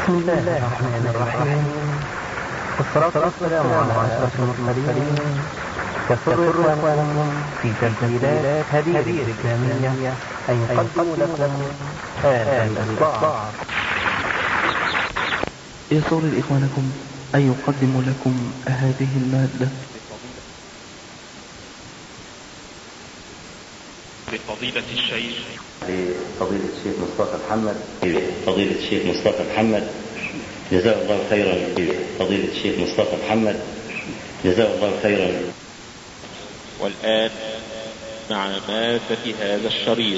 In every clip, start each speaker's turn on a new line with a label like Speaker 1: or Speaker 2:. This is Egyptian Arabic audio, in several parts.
Speaker 1: بسم الله الرحمن الرحيم والصلاة والسلام على أشرف المرسلين يسر إخوانكم في تسجيلات هذه الإسلامية أن يقدموا لكم هذا الإصدار
Speaker 2: يسر إخوانكم أن يقدموا لكم هذه المادة
Speaker 3: لفضيلة الشيخ
Speaker 4: لفضيلة الشيخ مصطفى محمد فضيلة الشيخ مصطفى محمد جزاه الله خيرا فضيلة الشيخ مصطفى محمد جزاه الله خيرا
Speaker 3: والآن مع مادة هذا الشريط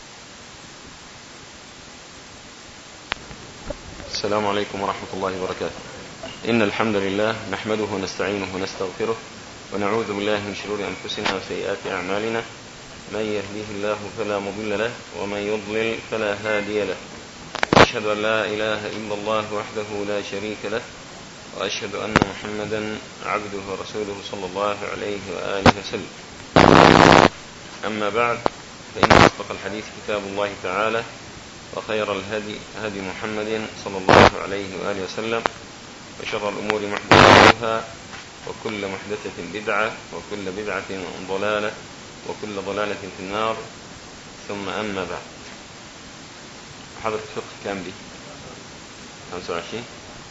Speaker 5: السلام عليكم ورحمة الله وبركاته إن الحمد لله نحمده ونستعينه ونستغفره ونعوذ بالله من شرور أنفسنا وسيئات أعمالنا من يهديه الله فلا مضل له ومن يضلل فلا هادي له أشهد أن لا إله إلا الله وحده لا شريك له وأشهد أن محمدا عبده ورسوله صلى الله عليه وآله وسلم أما بعد فإن أصدق الحديث كتاب الله تعالى وخير الهدي هدي محمد صلى الله عليه وآله وسلم وشر الأمور محدثاتها وكل محدثة بدعة وكل بدعة ضلالة وكل ضلالة في النار ثم أما بعد حضرة الفقه كام دي 25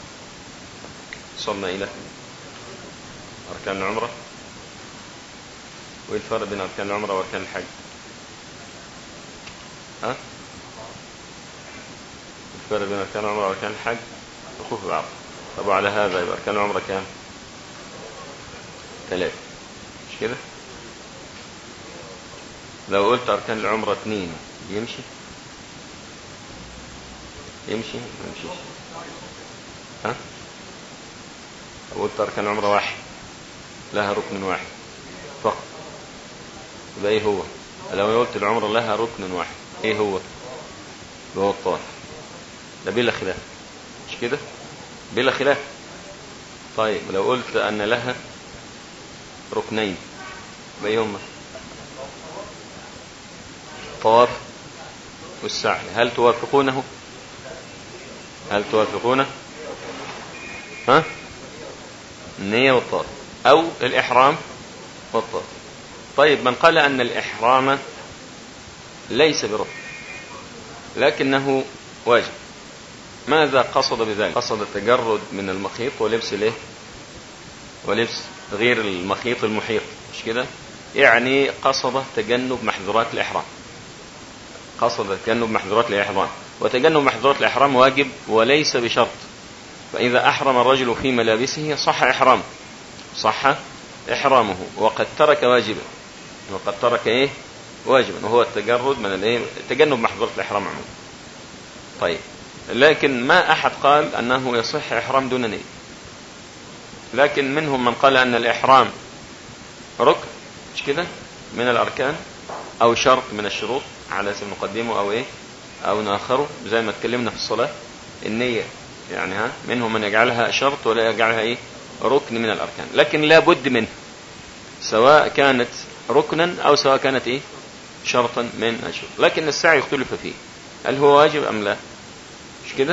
Speaker 5: وصلنا إلى أركان العمرة وإيه الفرق بين أركان العمرة وأركان الحج ها الفرق بين أركان العمرة وأركان الحج وقوف بعض طب وعلى هذا يبقى أركان العمرة كام ثلاثة مش كده لو قلت أركان العمرة اثنين يمشي يمشي ما يمشيش ها لو قلت أركان العمرة واحد لها ركن واحد فقط يبقى ايه هو لو قلت العمرة لها ركن واحد ايه هو اللي هو الطواف ده بلا خلاف مش كده بلا خلاف طيب لو قلت أن لها ركنين يبقى ايه هما الطواف والسعي هل توافقونه هل توافقونه ها النية والطواف أو الإحرام والطواف طيب من قال أن الإحرام ليس بركن لكنه واجب ماذا قصد بذلك قصد التجرد من المخيط ولبس الايه ولبس غير المخيط المحيط مش كده يعني قصد تجنب محظورات الإحرام قصد تجنب محظورات الإحرام وتجنب محظورات الإحرام واجب وليس بشرط فإذا أحرم الرجل في ملابسه صح إحرامه صح إحرامه وقد ترك واجبا وقد ترك إيه واجبا وهو التجرد من الإيه تجنب محظورات الإحرام عموما طيب لكن ما أحد قال أنه يصح إحرام دون نية لكن منهم من قال أن الإحرام ركن مش كده من الأركان أو شرط من الشروط على اسم نقدمه أو إيه أو نأخره زي ما اتكلمنا في الصلاة النية يعني ها منهم من يجعلها شرط ولا يجعلها إيه ركن من الأركان لكن لا بد منه سواء كانت ركنا أو سواء كانت إيه شرطا من الشروط لكن السعي يختلف فيه هل هو واجب أم لا مش كده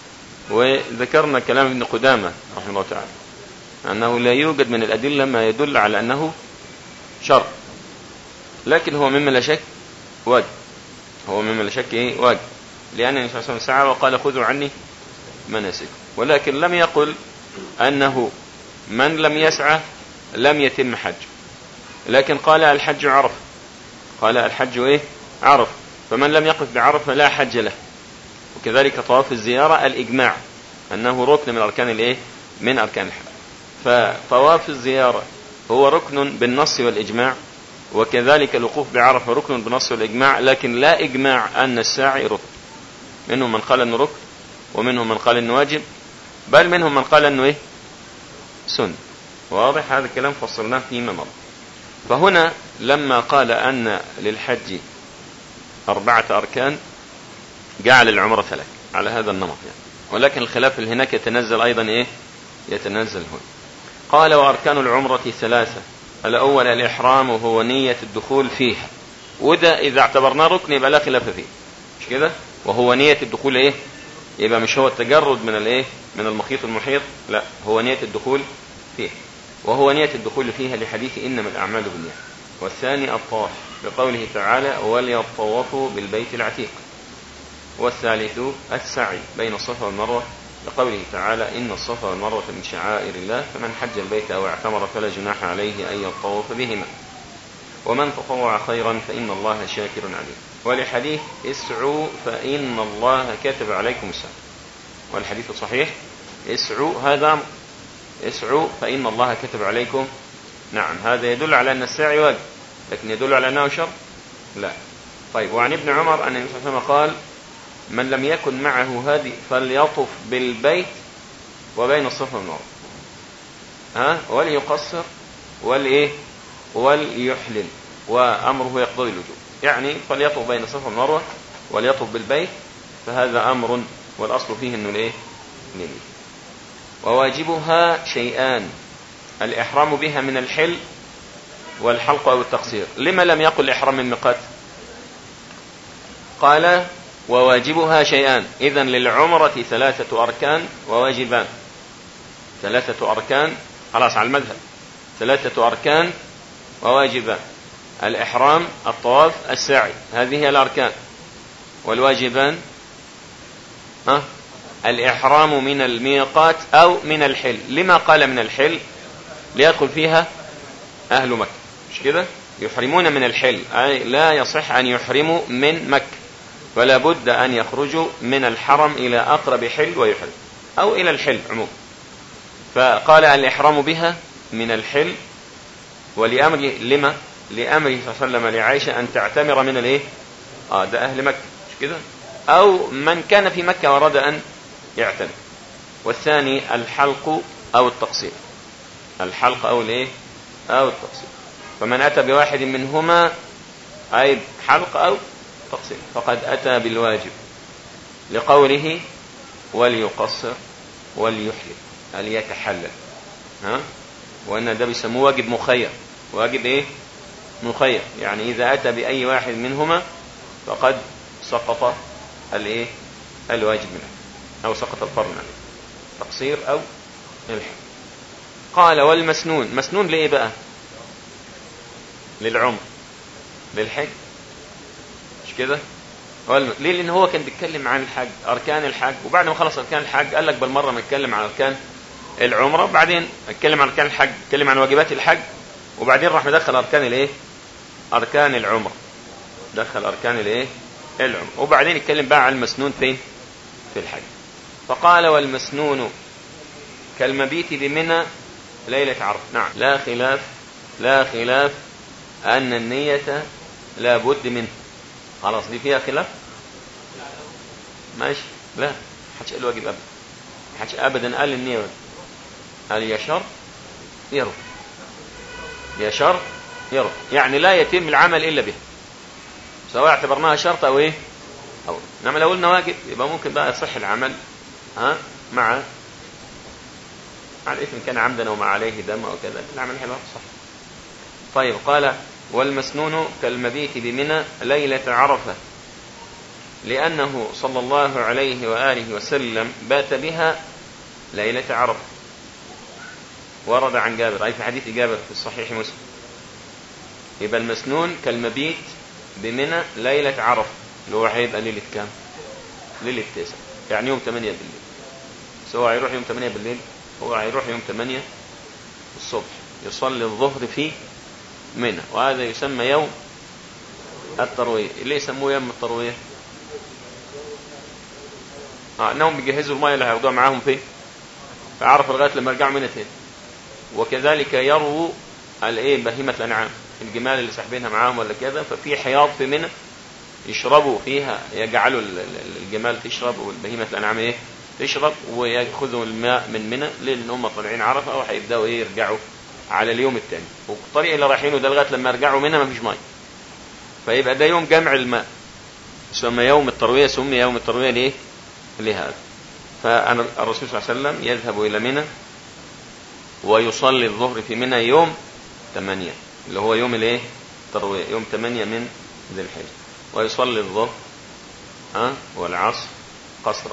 Speaker 5: وذكرنا كلام ابن قدامة رحمه الله تعالى أنه لا يوجد من الأدلة ما يدل على أنه شرط لكن هو مما لا شك واجب هو مما لا شك ايه واجب لأن النبي صلى الله عليه وسلم سعى وقال خذوا عني مناسككم ولكن لم يقل أنه من لم يسعى لم يتم حج لكن قال الحج عرف قال الحج ايه عرف فمن لم يقف بعرفة لا حج له وكذلك طواف الزيارة الإجماع أنه ركن من أركان الايه من أركان الحج فطواف الزيارة هو ركن بالنص والإجماع وكذلك الوقوف بعرفة ركن بالنص والإجماع لكن لا إجماع أن الساعي ركن منهم من قال أنه ركن ومنهم من قال أنه واجب بل منهم من قال أنه إيه سن واضح هذا الكلام فصلناه فيما مضى فهنا لما قال أن للحج أربعة أركان جعل العمرة ثلاث على هذا النمط يعني ولكن الخلاف اللي هناك يتنزل أيضا إيه يتنزل هنا قال وأركان العمرة ثلاثة الأول الإحرام وهو نية الدخول فيها وده إذا اعتبرناه ركن يبقى لا خلاف فيه مش كده وهو نية الدخول إيه يبقى مش هو التجرد من الايه من المخيط المحيط لا هو نية الدخول فيه وهو نية الدخول فيها لحديث إنما الأعمال بالنية والثاني الطواف بقوله تعالى وليطوفوا بالبيت العتيق والثالث السعي بين الصفا والمروة لقوله تعالى إن الصفا والمروة من شعائر الله فمن حج البيت أو اعتمر فلا جناح عليه أن يطوف بهما ومن تطوع خيرا فإن الله شاكر عليم ولحديث اسعوا فإن الله كتب عليكم السعي والحديث الصحيح اسعوا هذا أمر اسعوا فإن الله كتب عليكم نعم هذا يدل على أن السعي واجب لكن يدل على أنه شر لا طيب وعن ابن عمر أن النبي صلى الله عليه وسلم قال من لم يكن معه هدي فليطف بالبيت وبين الصفا والمروة ها وليقصر ولإيه وليحلل وأمره يقضي الوجوب يعني فليطف بين الصفا والمروة وليطف بالبيت فهذا أمر والأصل فيه أنه الإيه ليه وواجبها شيئان الإحرام بها من الحل والحلق أو التقصير لما لم يقل الإحرام من ميقات قال وواجبها شيئان إذا للعمرة ثلاثة أركان وواجبان ثلاثة أركان خلاص على المذهب ثلاثة أركان وواجبان الإحرام الطواف السعي هذه هي الأركان والواجبان ها الإحرام من الميقات أو من الحل لما قال من الحل ليدخل فيها أهل مكة مش كده يحرمون من الحل أي لا يصح أن يحرموا من مكة ولا بد أن يخرجوا من الحرم إلى أقرب حل ويحرم أو إلى الحل عموما فقال الإحرام بها من الحل ولأمر لما لأمره صلى الله عليه وسلم لعائشة أن تعتمر من الإيه آه ده أهل مكة مش كده أو من كان في مكة وأراد أن يعتمر والثاني الحلق أو التقصير الحلق أو الإيه أو التقصير فمن أتى بواحد منهما أي حلق أو تقصير فقد أتى بالواجب لقوله وليقصر وليحلل ليتحلل ها وأن ده بيسموه واجب مخير واجب إيه مخير يعني إذا أتى بأي واحد منهما فقد سقط الإيه الواجب منه أو سقط الفرض منه تقصير أو الحل قال والمسنون مسنون لإيه بقى للعمر للحج مش كده ليه لان هو كان بيتكلم عن الحج اركان الحج وبعد ما خلص اركان الحج قال لك بالمره ما نتكلم عن اركان العمره وبعدين اتكلم عن اركان الحج اتكلم عن واجبات الحج وبعدين راح مدخل اركان الايه اركان العمره دخل اركان الايه العمره وبعدين اتكلم بقى عن المسنون فين في الحج فقال والمسنون كالمبيت بمنى ليلة عرف نعم لا خلاف لا خلاف أن النية لا بد منه خلاص دي فيها خلاف ماشي لا حدش قال واجب أبدا حدش أبدا قال النية واجب قال يا شر يرد يا شر يرد يعني لا يتم العمل إلا به سواء اعتبرناها شرط أو إيه أو إنما لو قلنا واجب يبقى ممكن بقى يصح العمل ها مع مع الإثم كان عمدا وما عليه دم أو كذا العمل حلو صح طيب قال والمسنون كالمبيت بمنى ليلة عرفة لأنه صلى الله عليه وآله وسلم بات بها ليلة عرفة ورد عن جابر أي في حديث جابر في الصحيح مسلم يبقى المسنون كالمبيت بمنى ليلة عرفة اللي هو هيبقى ليلة كام؟ ليلة تسعة يعني يوم 8 بالليل سواء هيروح يوم 8 بالليل هو هيروح يوم 8 الصبح يصلي الظهر في منى وهذا يسمى يوم التروية ليه يسموه يوم التروية آه انهم بيجهزوا الماء اللي هياخدوها معاهم فين فعرف لغايه لما يرجعوا منى تاني وكذلك يرووا الايه بهيمه الانعام الجمال اللي ساحبينها معاهم ولا كذا ففي حياض في منى يشربوا فيها يجعلوا الجمال تشرب والبهيمه الانعام ايه تشرب وياخذوا الماء من منى لان هم طالعين عرفه او هيبداوا ايه يرجعوا على اليوم الثاني والطريق اللي رايحينه ده لغايه لما يرجعوا منها ما فيش ميه فيبقى ده يوم جمع الماء سمى يوم الترويه سمي يوم الترويه ليه؟ لهذا فأنا الرسول صلى الله عليه وسلم يذهب إلى منى ويصلي الظهر في منى يوم 8 اللي هو يوم الايه؟ الترويه يوم 8 من ذي الحجه ويصلي الظهر ها والعصر قصرا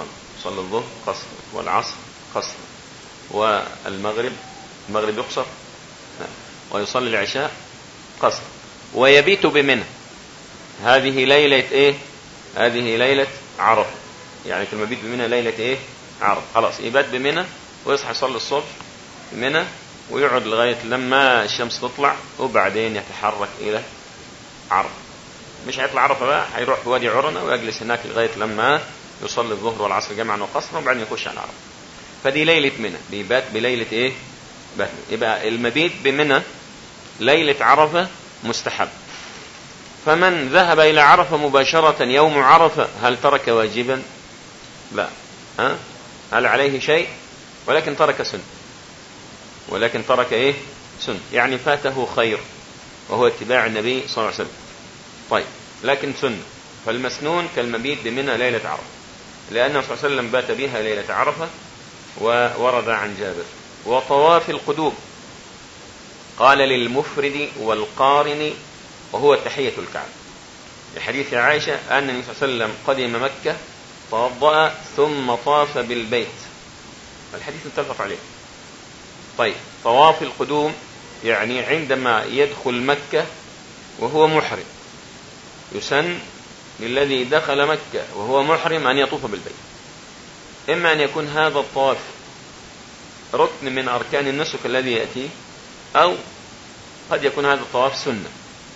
Speaker 5: يصلي الظهر قصر والعصر قصر والمغرب المغرب يقصر نعم. ويصلي العشاء قصر ويبيت بمنى هذه ليلة ايه هذه ليلة عرفة يعني في المبيت بمنى ليلة ايه عرفة خلاص يبات بمنى ويصحى يصلي الصبح بمنى ويقعد لغاية لما الشمس تطلع وبعدين يتحرك إلى عرفة مش هيطلع عرفة بقى هيروح في وادي عرنة ويجلس هناك لغاية لما يصلي الظهر والعصر جمعا وقصرا وبعدين يخش على عرفة فدي ليلة منى بيبات بليلة ايه بات يبقى المبيت بمنى ليلة عرفة مستحب فمن ذهب إلى عرفة مباشرة يوم عرفة هل ترك واجبا لا ها؟ هل عليه شيء ولكن ترك سنة ولكن ترك ايه سنة يعني فاته خير وهو اتباع النبي صلى الله عليه وسلم طيب لكن سنة فالمسنون كالمبيت بمنى ليلة عرفة لأنه صلى الله عليه وسلم بات بها ليلة عرفة وورد عن جابر وطواف القدوم قال للمفرد والقارن وهو تحية الكعبة لحديث عائشة أن النبي صلى الله عليه وسلم قدم مكة توضأ ثم طاف بالبيت الحديث متفق عليه طيب طواف القدوم يعني عندما يدخل مكة وهو محرم يسن للذي دخل مكة وهو محرم أن يطوف بالبيت إما أن يكون هذا الطواف ركن من أركان النسك الذي يأتي أو قد يكون هذا الطواف سنة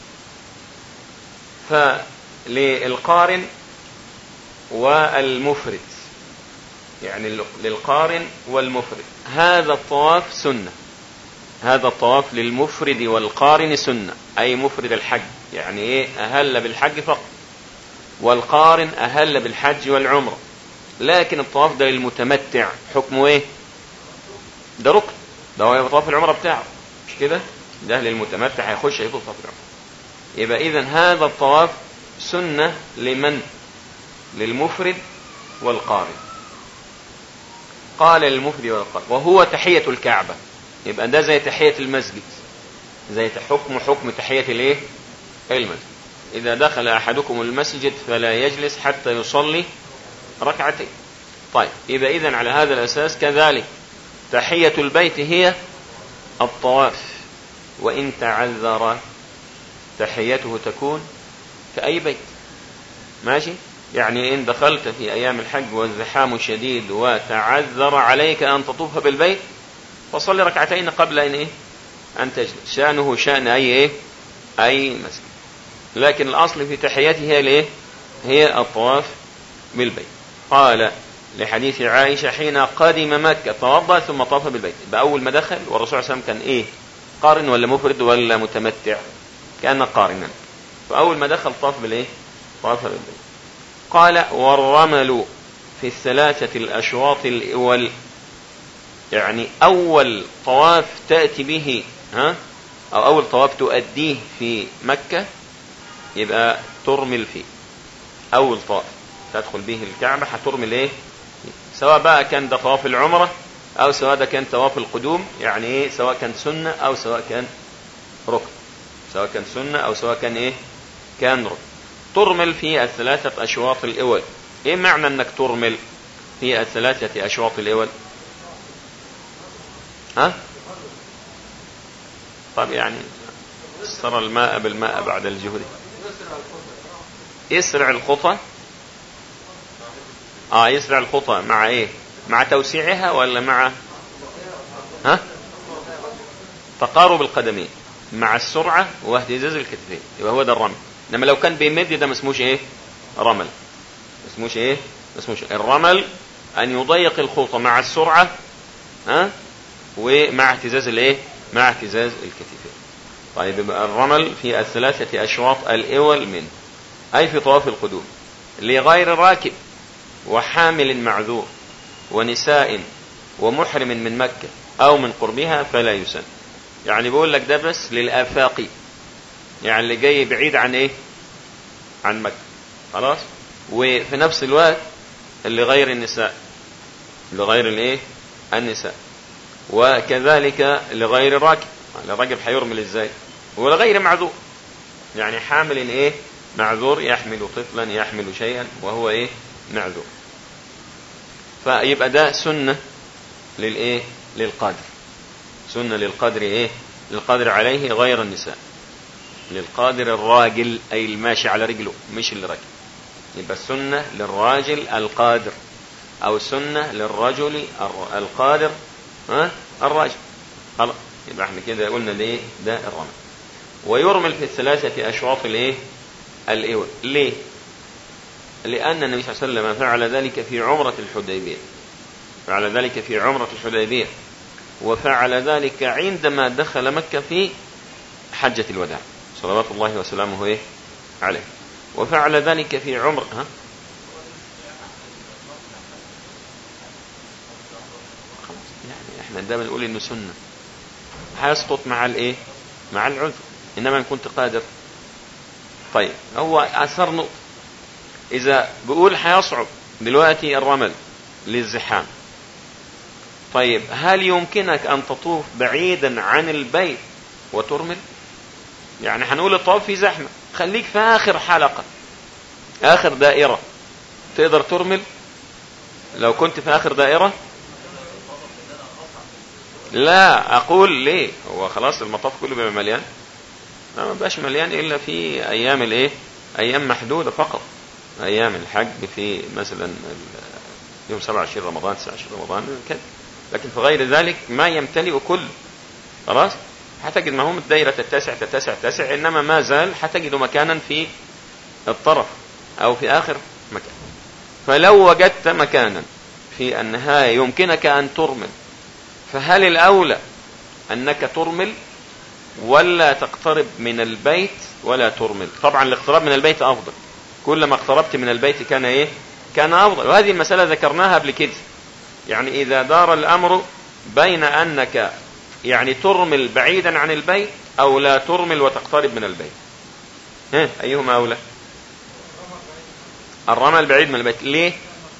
Speaker 5: فللقارن والمفرد يعني للقارن والمفرد هذا الطواف سنة هذا الطواف للمفرد والقارن سنة أي مفرد الحج يعني إيه أهل بالحج فقط والقارن أهل بالحج والعمرة لكن الطواف ده للمتمتع حكمه إيه ده ركن ده هو طواف العمرة بتاعه مش كده ده للمتمتع هيخش هيطوف طواف العمرة يبقى إذا هذا الطواف سنة لمن للمفرد والقارن قال للمفرد والقارن وهو تحية الكعبة يبقى ده زي تحية المسجد زي حكم حكم تحية الايه المسجد إذا دخل أحدكم المسجد فلا يجلس حتى يصلي ركعتين طيب يبقى إذا على هذا الأساس كذلك تحية البيت هي الطواف وإن تعذر تحيته تكون كأي بيت ماشي يعني إن دخلت في أيام الحج والزحام شديد وتعذر عليك أن تطوف بالبيت فصلي ركعتين قبل أن إيه؟ أن تجلس شأنه شأن أي إيه؟ أي مسجد لكن الأصل في تحياته هي الإيه؟ هي الطواف بالبيت قال لحديث عائشة حين قدم مكة توضأ ثم طاف بالبيت بأول ما دخل والرسول صلى الله عليه وسلم كان إيه قارن ولا مفرد ولا متمتع كان قارنا فأول ما دخل طاف بالإيه طاف بالبيت قال والرمل في الثلاثة الأشواط الأول يعني أول طواف تأتي به ها أو أول طواف تؤديه في مكة يبقى ترمل فيه أول طواف تدخل به الكعبة هترمل إيه سواء بقى كان ده طواف العمرة أو سواء ده كان طواف القدوم يعني إيه سواء كان سنة أو سواء كان ركن سواء كان سنة أو سواء كان إيه كان ركن ترمل في الثلاثة أشواط الأول إيه معنى أنك ترمل في الثلاثة أشواط الأول ها طب يعني استرى الماء بالماء بعد الجهد يسرع الخطى اه يسرع الخطى مع ايه مع توسيعها ولا مع ها تقارب القدمين مع السرعة واهتزاز الكتفين يبقى هو ده الرمل انما لو كان بيمد ده ما اسموش ايه رمل ما اسموش ايه ما اسموش الرمل ان يضيق الخطى مع السرعة ها ومع اهتزاز الايه مع اهتزاز الكتفين طيب يبقى الرمل في الثلاثة أشواط الأول منه أي في طواف القدوم لغير راكب وحامل معذور ونساء ومحرم من مكة أو من قربها فلا يسن يعني بقول لك ده بس للآفاقي يعني اللي جاي بعيد عن إيه عن مكة خلاص وفي نفس الوقت اللي غير النساء لغير الايه النساء وكذلك لغير الراكب الراجل هيرمل ازاي ولغير معذور يعني حامل ايه معذور يحمل طفلا يحمل شيئا وهو ايه معذور فيبقى ده سنة للايه للقادر سنة للقادر ايه للقادر عليه غير النساء للقادر الراجل اي الماشي على رجله مش الرجل يبقى السنة للراجل القادر او سنة للرجل الر- القادر ها الراجل خلاص يبقى احنا كده قلنا ده ايه ده الرمل ويرمل في الثلاثة اشواط الايه الاول ليه لان النبي صلى الله عليه وسلم فعل ذلك في عمرة الحديبية فعل ذلك في عمرة الحديبية وفعل ذلك عندما دخل مكة في حجة الوداع صلوات الله وسلامه إيه؟ عليه وفعل ذلك في عمر ها؟ خلاص، يعني احنا دايما نقول انه سنه هيسقط مع الايه مع العذر انما ان كنت قادر طيب هو اثر نقطه اذا بقول هيصعب دلوقتي الرمل للزحام طيب هل يمكنك ان تطوف بعيدا عن البيت وترمل يعني هنقول الطواف في زحمه خليك في اخر حلقه اخر دائره تقدر ترمل لو كنت في اخر دائره لا اقول ليه هو خلاص المطاف كله بيبقى مليان لا ما بقاش مليان الا في ايام الايه ايام محدوده فقط ايام الحج في مثلا ال- يوم 27 رمضان 29 رمضان كده لكن في غير ذلك ما يمتلئ كل خلاص هتجد ما هم الدائرة تتسع تتسع تتسع إنما ما زال هتجد مكانا في الطرف أو في آخر مكان فلو وجدت مكانا في النهاية يمكنك أن ترمل فهل الأولى أنك ترمل ولا تقترب من البيت ولا ترمل طبعا الاقتراب من البيت أفضل كلما اقتربت من البيت كان إيه كان أفضل وهذه المسألة ذكرناها قبل كده يعني إذا دار الأمر بين أنك يعني ترمل بعيدا عن البيت أو لا ترمل وتقترب من البيت ها أيهما أولى الرمل بعيد من البيت ليه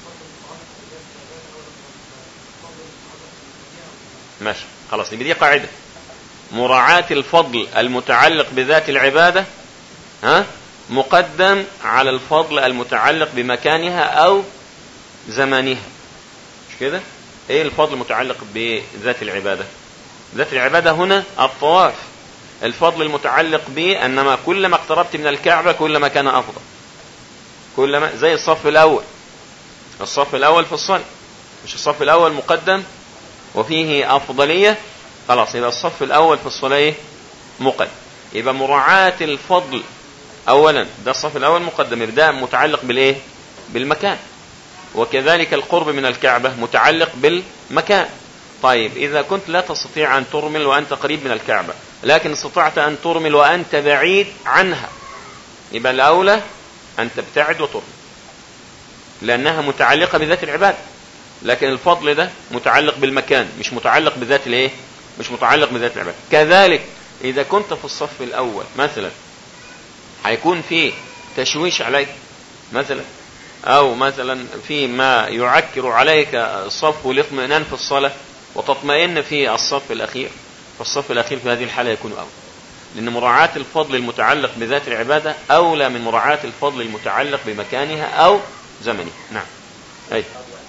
Speaker 5: ماشي خلاص يبقى دي قاعدة مراعاة الفضل المتعلق بذات العبادة ها مقدم على الفضل المتعلق بمكانها أو زمانها مش كده ايه الفضل المتعلق بذات العبادة ذات العبادة هنا الطواف الفضل المتعلق به أنما كلما اقتربت من الكعبة كلما كان أفضل كلما زي الصف الأول الصف الأول في الصلاة مش الصف الأول مقدم وفيه أفضلية خلاص يبقى الصف الأول في الصلاة إيه؟ مقدم يبقى مراعاة الفضل أولا ده الصف الأول مقدم يبقى ده متعلق بالإيه بالمكان وكذلك القرب من الكعبة متعلق بالمكان طيب إذا كنت لا تستطيع أن ترمل وأنت قريب من الكعبة لكن استطعت أن ترمل وأنت بعيد عنها يبقى الأولى أن تبتعد وترمل لأنها متعلقة بذات العبادة لكن الفضل ده متعلق بالمكان مش متعلق بذات الايه مش متعلق بذات العبادة كذلك إذا كنت في الصف الأول مثلا هيكون في تشويش عليك مثلا أو مثلا في ما يعكر عليك الصف والاطمئنان في الصلاة وتطمئن في الصف الأخير فالصف الأخير في هذه الحالة يكون أولى لأن مراعاة الفضل المتعلق بذات العبادة أولى من مراعاة الفضل المتعلق بمكانها أو زمنها نعم أي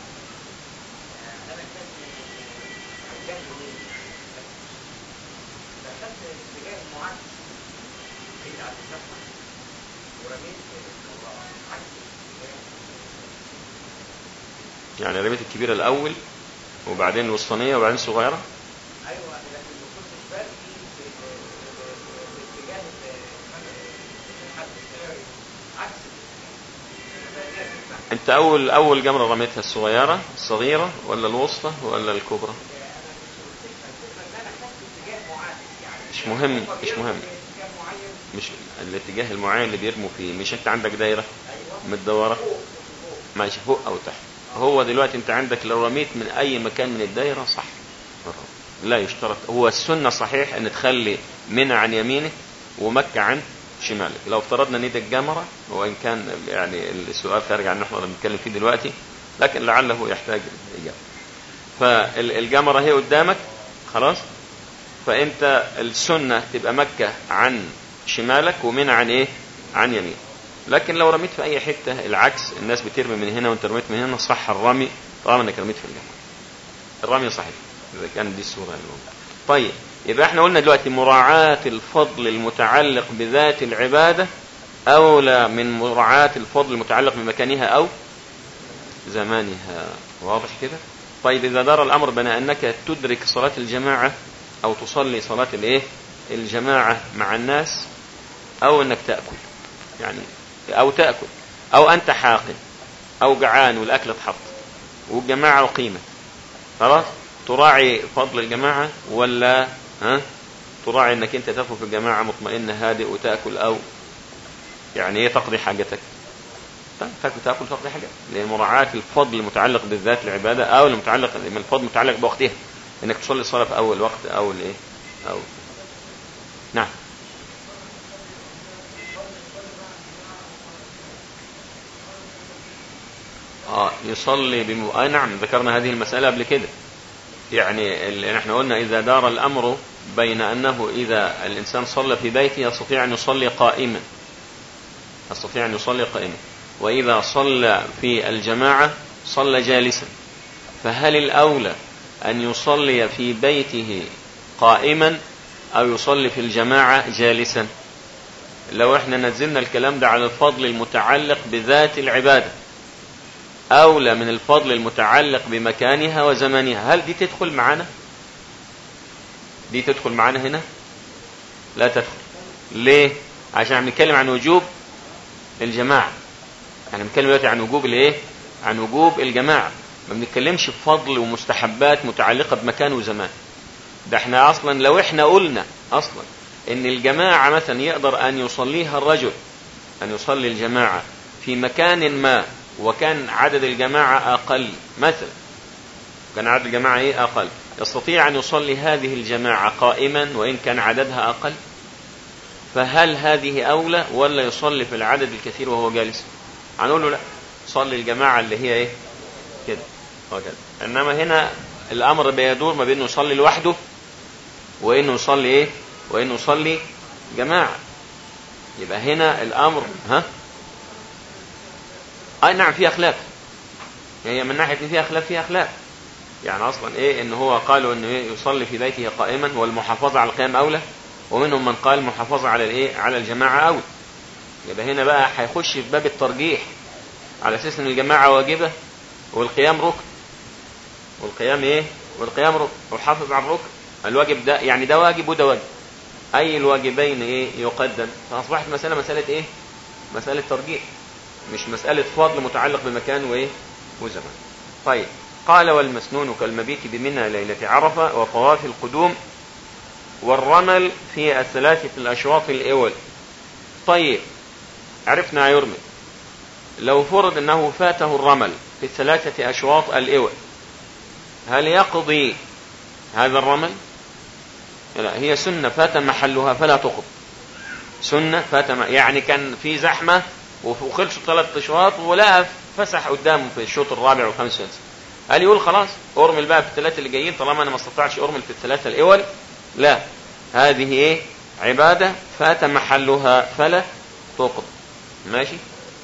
Speaker 5: يعني رميت الكبيرة الأول وبعدين الوسطانية وبعدين الصغيرة انت اول اول جمره رميتها الصغيره الصغيره ولا الوسطى ولا الكبرى مش مهم مش مهم مش الاتجاه المعين اللي بيرموا فيه مش انت عندك دايره متدوره ماشي فوق او تحت هو دلوقتي انت عندك لو رميت من اي مكان من الدايره صح لا يشترط هو السنه صحيح ان تخلي منى عن يمينك ومكه عن شمالك لو افترضنا ان ايدك جمره وان كان يعني السؤال خارج عن احنا بنتكلم فيه دلوقتي لكن لعله يحتاج اجابه فالجمره هي قدامك خلاص فانت السنه تبقى مكه عن شمالك ومنى عن ايه عن يمين لكن لو رميت في اي حته العكس الناس بترمي من هنا وانت رميت من هنا صح الرمي طالما انك رميت في الجمرة الرمي صحيح اذا كان دي الصورة الموجودة طيب يبقى احنا قلنا دلوقتي مراعاة الفضل المتعلق بذات العبادة أولى من مراعاة الفضل المتعلق بمكانها أو زمانها واضح كده طيب إذا دار الأمر بين أنك تدرك صلاة الجماعة أو تصلي صلاة الإيه الجماعة مع الناس أو أنك تأكل يعني أو تأكل أو أنت حاقن أو جعان والأكل اتحط والجماعة أقيمت خلاص تراعي فضل الجماعة ولا ها تراعي انك انت تدخل في الجماعة مطمئن هادئ وتأكل او يعني ايه تقضي حاجتك طيب، تاكل تاكل تقضي حاجتك لان مراعاة الفضل المتعلق بالذات العبادة او المتعلق الفضل المتعلق بوقتها انك تصلي الصلاة في اول وقت او الايه او نعم اه يصلي بم... آه نعم ذكرنا هذه المسألة قبل كده يعني اللي احنا قلنا إذا دار الأمر بين أنه إذا الإنسان صلى في بيته يستطيع أن يصلي قائما يستطيع أن يصلي قائما وإذا صلى في الجماعة صلى جالسا فهل الأولى أن يصلي في بيته قائما أو يصلي في الجماعة جالسا لو احنا نزلنا الكلام ده على الفضل المتعلق بذات العبادة أولى من الفضل المتعلق بمكانها وزمانها هل دي تدخل معنا دي تدخل معنا هنا لا تدخل ليه عشان بنتكلم عن وجوب الجماعة احنا بنتكلم دلوقتي عن وجوب الايه عن وجوب الجماعة ما بنتكلمش بفضل ومستحبات متعلقة بمكان وزمان ده احنا اصلا لو احنا قلنا اصلا ان الجماعة مثلا يقدر ان يصليها الرجل ان يصلي الجماعة في مكان ما وكان عدد الجماعة أقل مثلا كان عدد الجماعة إيه أقل يستطيع أن يصلي هذه الجماعة قائما وإن كان عددها أقل فهل هذه أولى ولا يصلي في العدد الكثير وهو جالس هنقول له لا صلي الجماعة اللي هي إيه كده وكذا إنما هنا الأمر بيدور ما بينه يصلي لوحده وإنه يصلي إيه وإنه يصلي جماعة يبقى هنا الأمر ها اي نعم فيها خلاف هي من ناحيه ان فيها خلاف فيها خلاف يعني اصلا ايه ان هو قالوا انه يصلي في بيته قائما والمحافظه على القيام اولى ومنهم من قال المحافظه على الايه على الجماعه اولى يبقى هنا بقى هيخش في باب الترجيح على اساس ان الجماعه واجبه والقيام ركن والقيام ايه والقيام ركن والحافظ على الركن الواجب ده يعني ده واجب وده واجب اي الواجبين ايه يقدم فاصبحت مساله مساله ايه مساله ترجيح مش مسألة فضل متعلق بمكان وإيه وزمان طيب قال والمسنون كالمبيت بمنى ليلة عرفة وطواف القدوم والرمل في الثلاثة الأشواط الأول طيب عرفنا يرمي لو فرض أنه فاته الرمل في الثلاثة أشواط الأول هل يقضي هذا الرمل لا هي سنة فات محلها فلا تقض سنة فات يعني كان في زحمة وخلصوا ثلاث اشواط ولقى فسح قدامه في الشوط الرابع والخامس والسادس قال يقول خلاص ارمل بقى في الثلاثه اللي جايين طالما انا ما استطعتش ارمل في الثلاثه الاول لا هذه ايه عباده فات محلها فلا تقض ماشي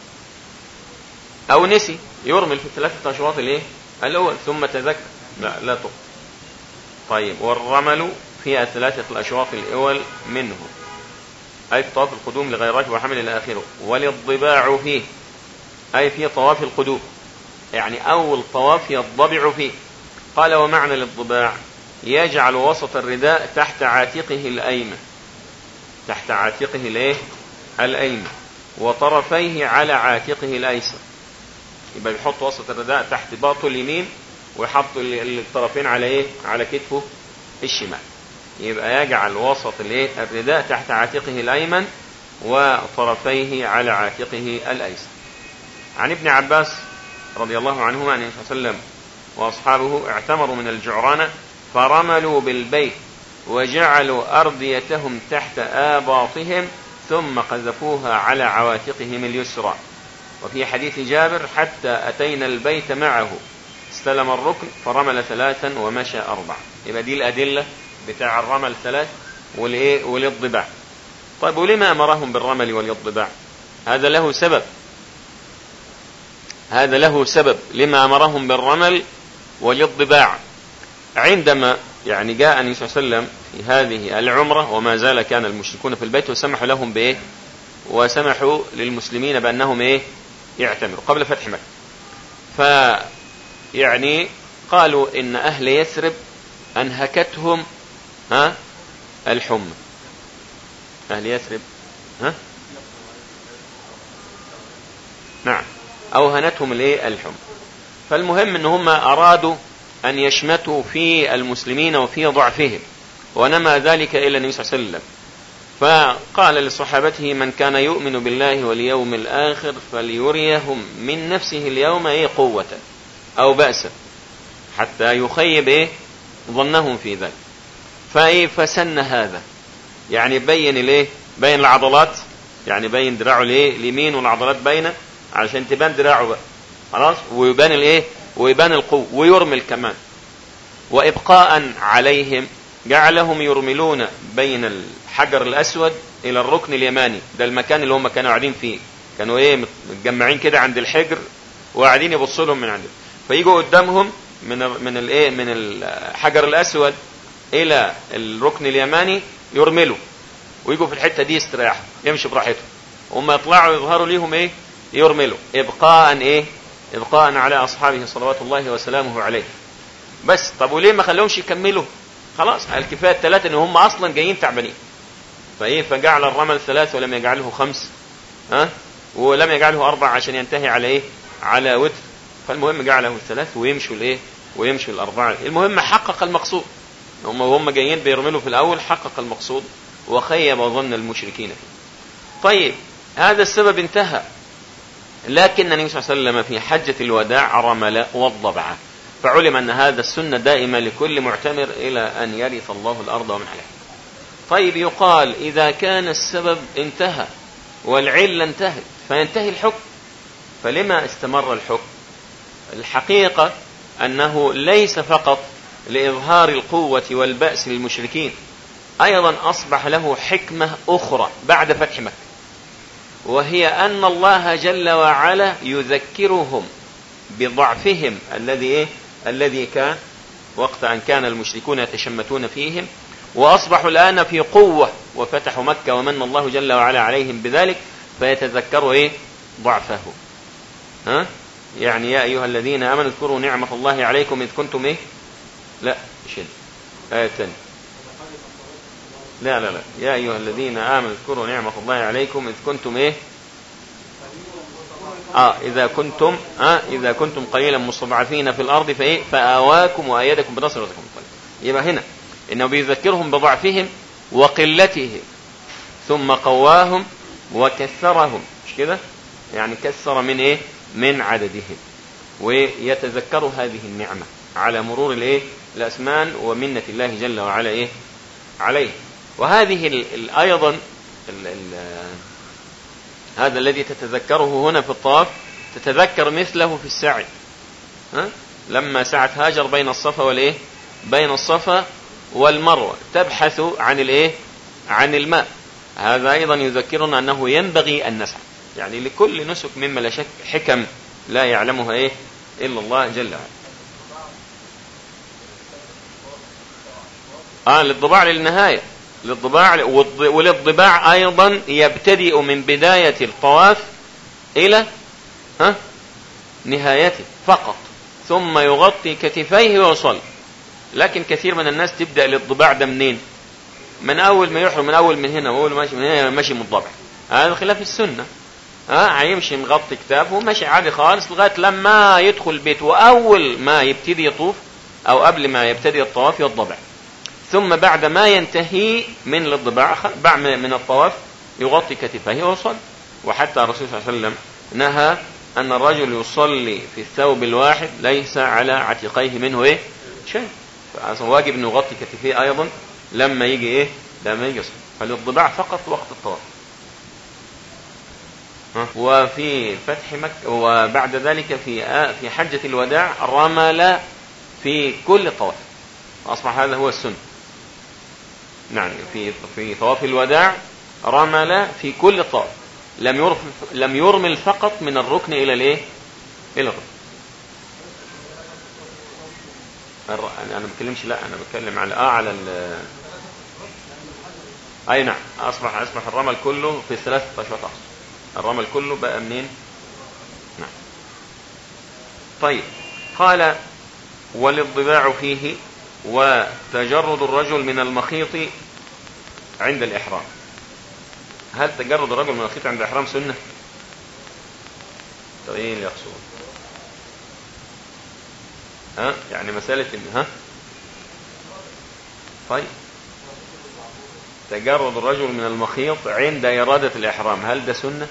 Speaker 5: او نسي يرمل في الثلاثه اشواط الايه الاول ثم تذكر لا لا تقض طيب والرمل في الثلاثه الاشواط الاول منه أي في طواف القدوم لغيرات وحمل إلى آخره وللضباع فيه أي في طواف القدوم يعني أول طواف يضبع فيه قال ومعنى للضباع يجعل وسط الرداء تحت عاتقه الأيمن تحت عاتقه الايه الأيمن وطرفيه على عاتقه الأيسر يبقى يحط وسط الرداء تحت باطه اليمين ويحط الطرفين على ايه على كتفه الشمال يبقى يجعل وسط الايه الرداء تحت عاتقه الايمن وطرفيه على عاتقه الايسر عن ابن عباس رضي الله عنهما عن النبي صلى الله عليه وسلم واصحابه اعتمروا من الجعرانه فرملوا بالبيت وجعلوا ارديتهم تحت اباطهم ثم قذفوها على عواتقهم اليسرى وفي حديث جابر حتى اتينا البيت معه استلم الركن فرمل ثلاثا ومشى اربعا يبقى دي الادله بتاع الرمل ثلاث والايه وللضباع طيب ولما امرهم بالرمل وللضباع هذا له سبب هذا له سبب لما أمرهم بالرمل وللضباع عندما يعني جاء النبي صلى الله عليه وسلم في هذه العمرة وما زال كان المشركون في البيت وسمحوا لهم بإيه وسمحوا للمسلمين بأنهم إيه يعتمروا قبل فتح مكة ف يعني قالوا إن أهل يثرب أنهكتهم ها الحمى أهل يثرب ها نعم أوهنتهم الايه الحمى فالمهم ان هم ارادوا ان يشمتوا في المسلمين وفي ضعفهم ونما ذلك الى النبي صلى الله عليه وسلم فقال لصحابته من كان يؤمن بالله واليوم الاخر فليريهم من نفسه اليوم ايه قوة او بأسا حتى يخيب ايه ظنهم في ذلك فايه فسن هذا يعني بين الايه بين العضلات يعني بين دراعه الايه اليمين والعضلات باينه علشان تبان دراعه بقى خلاص ويبان الايه ويبان القوة ويرمل كمان وابقاء عليهم جعلهم يرملون بين الحجر الاسود الى الركن اليماني ده المكان اللي هم كانوا قاعدين فيه كانوا ايه متجمعين كده عند الحجر وقاعدين يبصوا لهم من عنده فيجوا قدامهم من من الايه من الحجر الاسود الى الركن اليماني يرملوا ويجوا في الحته دي يستريحوا يمشوا براحتهم وما يطلعوا يظهروا ليهم ايه يرملوا ابقاء ايه ابقاء على اصحابه صلوات الله وسلامه عليه بس طب وليه ما خلوهمش يكملوا خلاص الكفايه الثلاثه ان هم اصلا جايين تعبانين فايه فجعل الرمل ثلاث ولم يجعله خمس ها ولم يجعله اربع عشان ينتهي على ايه على وتر فالمهم جعله ثلاث ويمشوا الايه ويمشوا الاربعه المهم حقق المقصود هم وهم جايين بيرملوا في الاول حقق المقصود وخيب ظن المشركين فيه طيب هذا السبب انتهى لكن النبي صلى الله عليه وسلم في حجة الوداع رمل والضبع فعلم أن هذا السنة دائمة لكل معتمر إلى أن يرث الله الأرض ومن عليها طيب يقال إذا كان السبب انتهى والعلة انتهت فينتهي الحكم فلما استمر الحكم الحقيقة أنه ليس فقط لإظهار القوة والبأس للمشركين أيضا أصبح له حكمة أخرى بعد فتح مكة وهي أن الله جل وعلا يذكرهم بضعفهم الذي إيه؟ الذي كان وقت أن كان المشركون يتشمتون فيهم وأصبحوا الآن في قوة وفتحوا مكة ومن الله جل وعلا عليهم بذلك فيتذكروا إيه ضعفه ها يعني يا أيها الذين آمنوا اذكروا نعمة الله عليكم إذ كنتم إيه لا شد آية ثانية لا لا لا يا أيها الذين آمنوا اذكروا نعمة الله عليكم إذ كنتم إيه آه إذا كنتم آه إذا كنتم قليلا مستضعفين في الأرض فإيه فآواكم وأيدكم بنصر رزقكم يبقى هنا إنه بيذكرهم بضعفهم وقلتهم ثم قواهم وكثرهم مش كده يعني كثر من إيه من عددهم ويتذكروا هذه النعمة على مرور الإيه الأسمان ومنة الله جل وعلا إيه عليه وهذه ال ال أيضا ال ال هذا الذي تتذكره هنا في الطواف تتذكر مثله في السعي ها؟ لما سعت هاجر بين الصفا والايه بين الصفا والمروه تبحث عن الايه عن الماء هذا ايضا يذكرنا انه ينبغي ان نسعى يعني لكل نسك مما لا شك حكم لا يعلمها ايه الا الله جل وعلا اه للضباع للنهايه للضباع وللضباع أيضا يبتدئ من بداية الطواف إلى ها نهايته فقط ثم يغطي كتفيه ويصلي لكن كثير من الناس تبدأ للضباع ده منين من أول ما يحرم من أول من هنا وأول ماشي من هنا ماشي من الضبع هذا خلاف السنة ها هيمشي مغطي كتافه وماشي عادي خالص لغاية لما يدخل البيت وأول ما يبتدي يطوف أو قبل ما يبتدي الطواف يضبع ثم بعد ما ينتهي من الضباع بعد من الطواف يغطي كتفيه ويصلي وحتى الرسول صلى الله عليه وسلم نهى أن الرجل يصلي في الثوب الواحد ليس على عتقيه منه إيه شيء واجب أن يغطي كتفيه أيضا لما يجي إيه لما يجي يصلي فالضباع فقط وقت الطواف وفي فتح مكة وبعد ذلك في في حجة الوداع رمل في كل طواف أصبح هذا هو السنة نعم في في طواف الوداع رمل في كل طواف لم يرمل لم يرمل فقط من الركن الى الايه الغي الر- انا ما بتكلمش لا انا بتكلم على اه على ال اي نعم اصبح اصبح الرمل كله في ثلاثة اشواط عصر الرمل كله بقى منين نعم طيب قال والاضباع فيه وتجرد الرجل من المخيط عند الإحرام هل تجرد الرجل من المخيط عند الإحرام سنة؟ طب ايه اللي يقصد؟ ها يعني مسألة إن- ها طيب تجرد الرجل من المخيط عند إرادة الإحرام هل ده سنة؟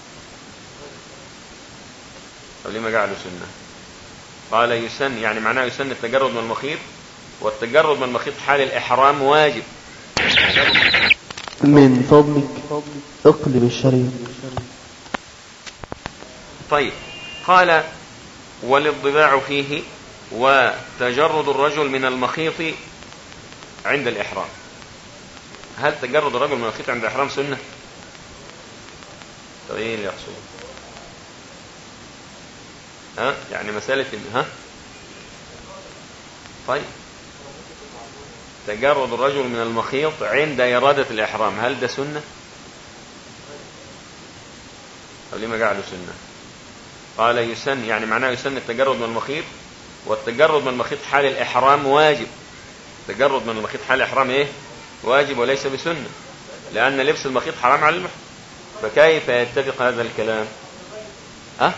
Speaker 5: طب ليه ما جعله سنة؟ قال يسن يعني معناه يسن التجرد من المخيط والتجرد من المخيط حال الإحرام واجب
Speaker 2: من فضلك اقلب الشريط
Speaker 5: طيب قال والاضباع فيه وتجرد الرجل من المخيط عند الإحرام هل تجرد الرجل من المخيط عند الإحرام سنة؟ طب ايه اللي يقصد؟ ها يعني مسألة إن- ها طيب تجرد الرجل من المخيط عند إرادة الإحرام هل ده سنة؟ طب ليه ما جعله سنة؟ قال يسن يعني معناه يسن التجرد من المخيط والتجرد من المخيط حال الإحرام واجب التجرد من المخيط حال الإحرام إيه؟ واجب وليس بسنة لأن لبس المخيط حرام على المحرم فكيف يتفق هذا الكلام؟ ها؟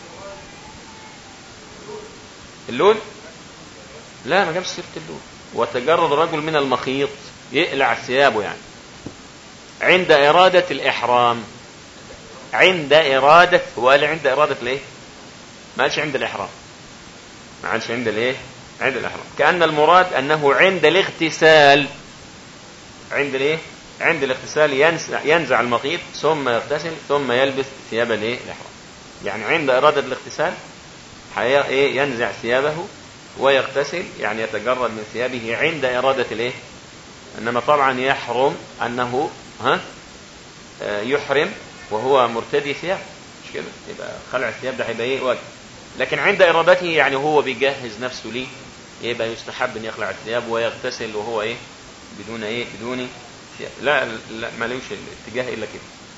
Speaker 5: اللون؟ لا ما جابش سيرة اللون وتجرد الرجل من المخيط يقلع ثيابه يعني عند إرادة الإحرام عند إرادة هو قال عند إرادة الإيه؟ ما قالش عند الإحرام ما قالش عند الإيه؟ عند الإحرام كأن المراد أنه عند الاغتسال عند الإيه؟ عند الاغتسال ينزع, ينزع المخيط ثم يغتسل ثم يلبس ثياب الإيه؟ الإحرام يعني عند إرادة الاغتسال حي- إيه؟ ينزع ثيابه ويغتسل يعني يتجرد من ثيابه عند إرادة الإيه؟ إنما طبعا يحرم أنه ها آه، يحرم وهو مرتدي ثياب مش كده يبقى خلع الثياب ده هيبقى ايه واجب لكن عند ارادته يعني هو بيجهز نفسه ليه يبقى يستحب ان يخلع الثياب ويغتسل وهو ايه بدون ايه بدون ثياب لا لا ما لهوش الاتجاه الا كده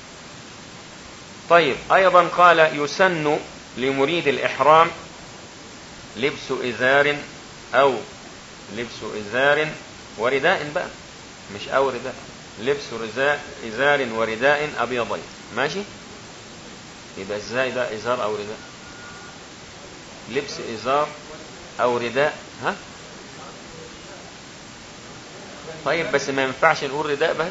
Speaker 5: طيب ايضا قال يسن لمريد الاحرام لبس ازار او لبس ازار ورداء بقى مش او رداء لبس رزاء ازار ورداء ابيضين ماشي يبقى ازاي ده ازار او رداء لبس ازار او رداء ها طيب بس ما ينفعش نقول رداء بس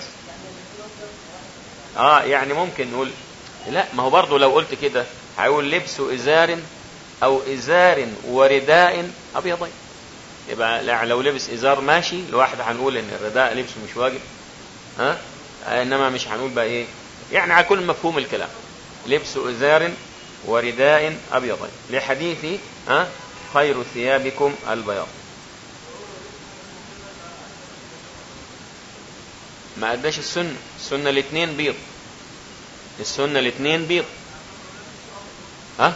Speaker 5: اه يعني ممكن نقول لا ما هو برضه لو قلت كده هيقول لبس ازار او ازار ورداء ابيضين يبقى لا لو لبس ازار ماشي لواحد هنقول ان الرداء لبسه مش واجب ها انما مش هنقول بقى ايه يعني على كل مفهوم الكلام لبس ازار ورداء ابيضين لحديث ها خير ثيابكم البياض ما اداش السنه السنه الاثنين بيض السنه الاثنين بيض ها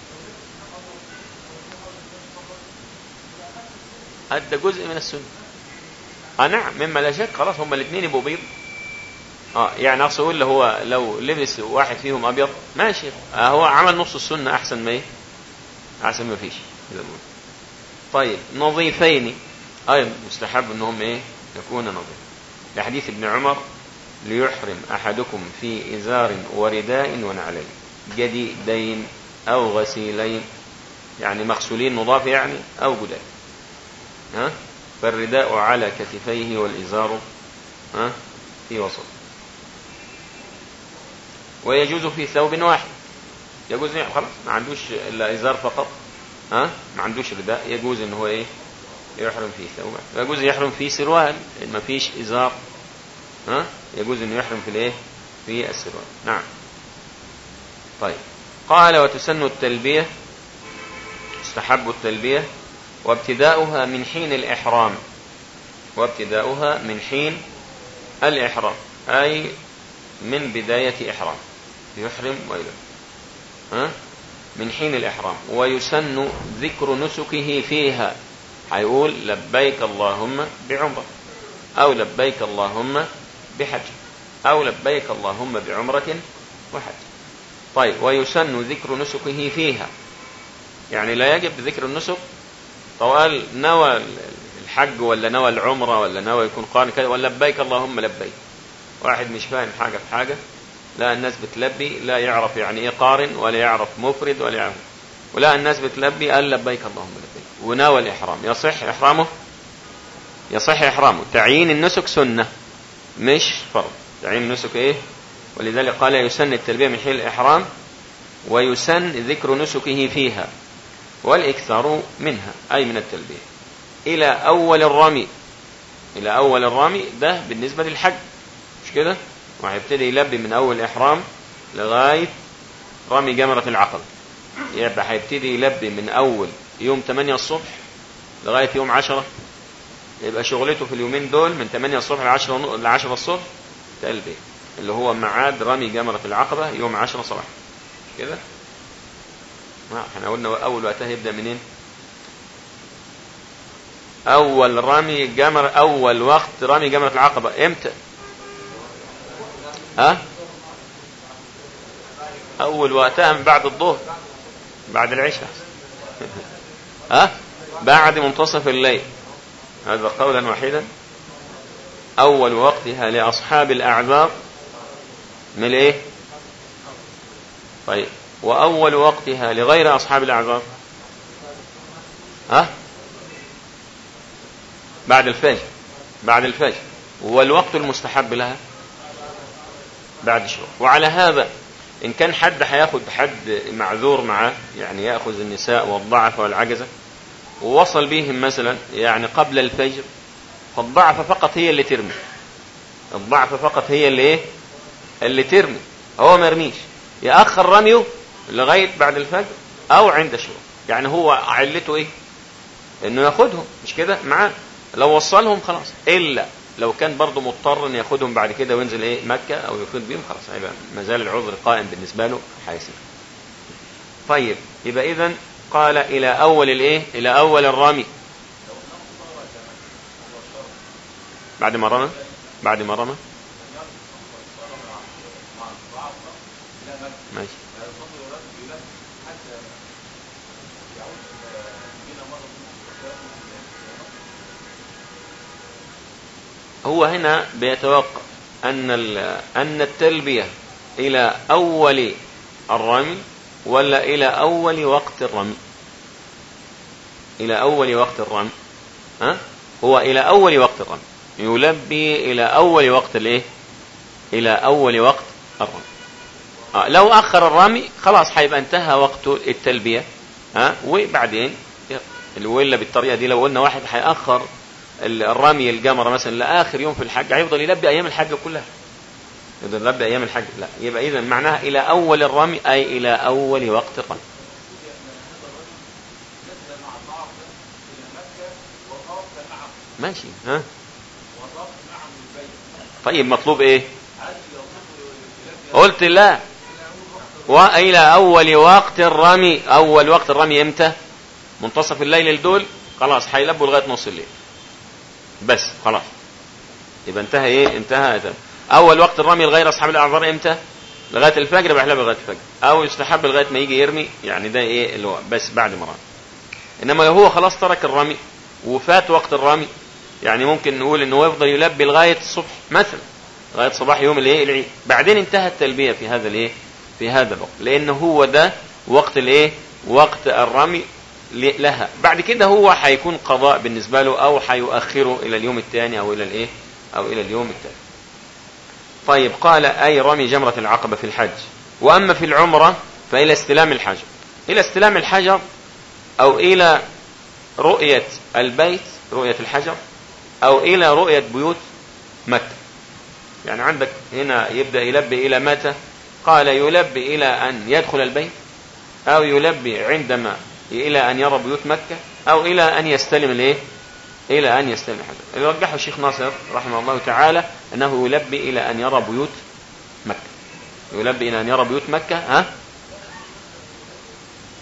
Speaker 5: ادى جزء من السنه اه نعم مما لا شك خلاص هما الاثنين يبقوا بيض اه يعني اقصد اقول هو لو لبس واحد فيهم ابيض ماشي آه هو عمل نص السنه احسن ما ايه احسن ما فيش كده نقول. طيب نظيفين ايضا مستحب انهم ايه يكون نظيف لحديث ابن عمر ليحرم احدكم في ازار ورداء ونعلين جديدين او غسيلين يعني مغسولين نضاف يعني او جداد ها فالرداء على كتفيه والازار ها في وسط ويجوز في ثوب واحد يجوز يعني خلاص ما عندوش الا ازار فقط ها ما عندوش رداء يجوز ان هو ايه يحرم فيه ثوب يجوز يحرم فيه سروال ما فيش ازار ها يجوز انه يحرم في الايه في السروال نعم طيب قال وتسن التلبيه استحب التلبيه وابتداؤها من حين الاحرام وابتداؤها من حين الإحرام أي من بداية إحرام يحرم ويلبس ها من حين الإحرام ويسن ذكر نسكه فيها هيقول لبيك اللهم بعمرة أو لبيك اللهم بحج أو لبيك اللهم بعمرة وحج طيب ويسن ذكر نسكه فيها يعني لا يجب ذكر النسك طوال نوى الحج ولا نوى العمرة ولا نوى يكون قارن كذا ولا لبيك اللهم لبيك واحد مش فاهم حاجة في حاجة لا الناس بتلبي لا يعرف يعني ايه قارن ولا يعرف مفرد ولا يعرف ولا الناس بتلبي قال لبيك اللهم لبيك وناوى الإحرام يصح إحرامه يصح إحرامه تعيين النسك سنة مش فرض تعيين النسك إيه ولذلك قال يسن التلبية من حين الإحرام ويسن ذكر نسكه فيها والإكثار منها أي من التلبية إلى أول الرمي إلى أول الرمي ده بالنسبة للحج مش كده وهيبتدي يلبي من أول إحرام لغاية رمي جمرة العقبة يبقى هيبتدي يلبي من أول يوم 8 الصبح لغاية يوم 10 يبقى شغلته في اليومين دول من 8 الصبح ل 10 ل 10 الصبح تلبية اللي هو ميعاد رمي جمرة العقبة يوم 10 صباحا كده احنا قلنا أول وقتها يبدأ منين أول رمي جمر أول وقت رمي جمرة العقبة إمتى ها أول وقتها من بعد الظهر بعد العشاء ها بعد منتصف الليل هذا قولا واحدا أول وقتها لأصحاب الأعذار من إيه طيب وأول وقتها لغير أصحاب الأعذار ها بعد الفجر بعد الفجر والوقت المستحب لها بعد شهور وعلى هذا إن كان حد هياخد حد معذور معاه يعني يأخذ النساء والضعف والعجزة ووصل بهم مثلا يعني قبل الفجر فالضعف فقط هي اللي ترمي الضعف فقط هي اللي ايه اللي ترمي هو ما يرميش يأخر رميه لغاية بعد الفجر أو عند شروق يعني هو علته ايه انه ياخدهم مش كده معاه لو وصلهم خلاص الا لو كان برضه مضطر ان ياخدهم بعد كده وينزل ايه مكة او يفيد بيهم خلاص هيبقى ما زال العذر قائم بالنسبة له حيثير طيب يبقى اذا قال الى اول الايه الى اول الرمي بعد ما رمى بعد ما رمى ماشي هو هنا بيتوقف أن أن التلبية إلى أول الرمي ولا إلى أول وقت الرمي إلى أول وقت الرمي ها هو إلى أول وقت الرمي يلبي إلى أول وقت الإيه إلى أول وقت الرمي آه لو أخر الرمي خلاص هيبقى انتهى وقت التلبية ها وبعدين ولا بالطريقة دي لو قلنا واحد هيأخر الرمي الجمرة مثلا لآخر يوم في الحج هيفضل يلبي أيام الحج كلها يفضل يلبي أيام الحج لا يبقى إذا معناها إلى أول الرمي أي إلى أول وقت الرمي ماشي ها طيب مطلوب ايه قلت لا والى اول وقت الرمي اول وقت الرمي امتى منتصف الليل الدول خلاص هيلبوا لغايه نص الليل بس خلاص يبقى انتهى ايه انتهى اول وقت الرمي لغير اصحاب الاعذار امتى لغايه الفجر بيحلب لغايه الفجر او يستحب لغايه ما يجي يرمي يعني ده ايه اللي هو بس بعد ما رمي انما هو خلاص ترك الرمي وفات وقت الرمي يعني ممكن نقول ان هو يفضل يلبي لغايه الصبح مثلا لغايه صباح يوم الايه العيد بعدين انتهى التلبيه في هذا الايه في هذا الوقت لان هو ده وقت الايه وقت الرمي لها بعد كده هو هيكون قضاء بالنسبه له او هيؤخره الى اليوم الثاني او الى الايه او الى اليوم الثاني طيب قال اي رمي جمره العقبه في الحج واما في العمره فالى استلام الحجر الى استلام الحجر او الى رؤيه البيت رؤيه الحجر او الى رؤيه بيوت مكه يعني عندك هنا يبدا يلبي الى متى قال يلبي الى ان يدخل البيت او يلبي عندما إلى أن يرى بيوت مكة أو إلى أن يستلم الإيه؟ إلى أن يستلم الحجر اللي رجحه الشيخ ناصر رحمه الله تعالى أنه يلبي إلى أن يرى بيوت مكة يلبي إلى أن يرى بيوت مكة ها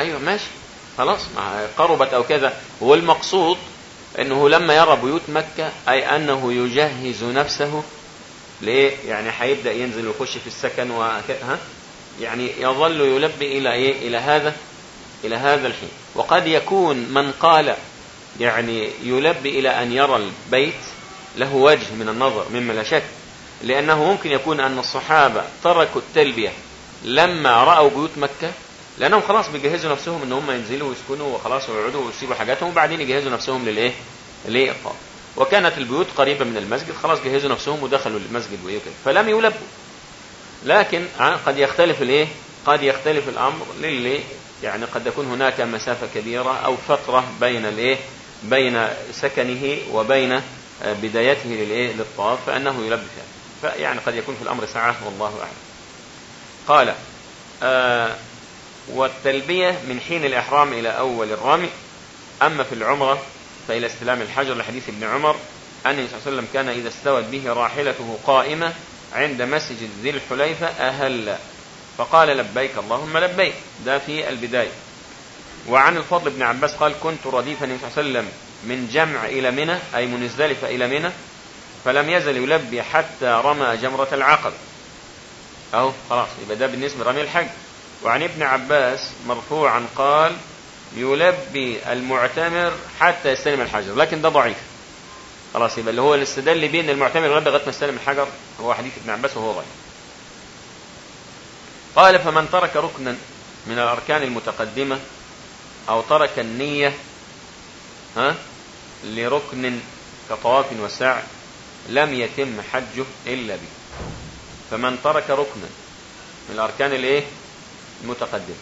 Speaker 5: ايوه ماشي خلاص ما قربت او كذا هو المقصود انه لما يرى بيوت مكة اي انه يجهز نفسه ليه يعني هيبدأ ينزل ويخش في السكن وكذا ها يعني يظل يلبي الى ايه الى هذا الى هذا الحين وقد يكون من قال يعني يلبي الى ان يرى البيت له وجه من النظر مما لا شك لانه ممكن يكون ان الصحابة تركوا التلبية لما رأوا بيوت مكة لانهم خلاص بيجهزوا نفسهم ان هم ينزلوا ويسكنوا وخلاص ويقعدوا ويسيبوا حاجاتهم وبعدين يجهزوا نفسهم للايه للاقامه وكانت البيوت قريبه من المسجد خلاص جهزوا نفسهم ودخلوا المسجد وايه كده فلم يلبوا لكن قد يختلف الايه قد يختلف الامر للي يعني قد يكون هناك مسافه كبيره او فتره بين الايه بين سكنه وبين بدايته للايه للطواف فانه يلبي فيها فيعني قد يكون في الامر ساعه والله اعلم قال آه والتلبية من حين الإحرام إلى أول الرمي أما في العمرة فإلى استلام الحجر لحديث ابن عمر أن النبي صلى الله عليه وسلم كان إذا استوت به راحلته قائمة عند مسجد ذي الحليفة أهل فقال لبيك اللهم لبيك ده في البداية وعن الفضل بن عباس قال كنت رديف النبي صلى الله عليه وسلم من جمع إلى منى أي من مزدلفة إلى منى فلم يزل يلبي حتى رمى جمرة العقبة أهو خلاص يبقى ده بالنسبة لرمي الحج وعن ابن عباس مرفوعا قال يلبي المعتمر حتى يستلم الحجر لكن ده ضعيف خلاص يبقى اللي هو الاستدل بيه ان المعتمر يلبي لغايه ما يستلم الحجر هو حديث ابن عباس وهو ضعيف قال فمن ترك ركنا من الاركان المتقدمه او ترك النيه ها لركن كطواف وسعي لم يتم حجه الا به فمن ترك ركنا من الاركان الايه المتقدمة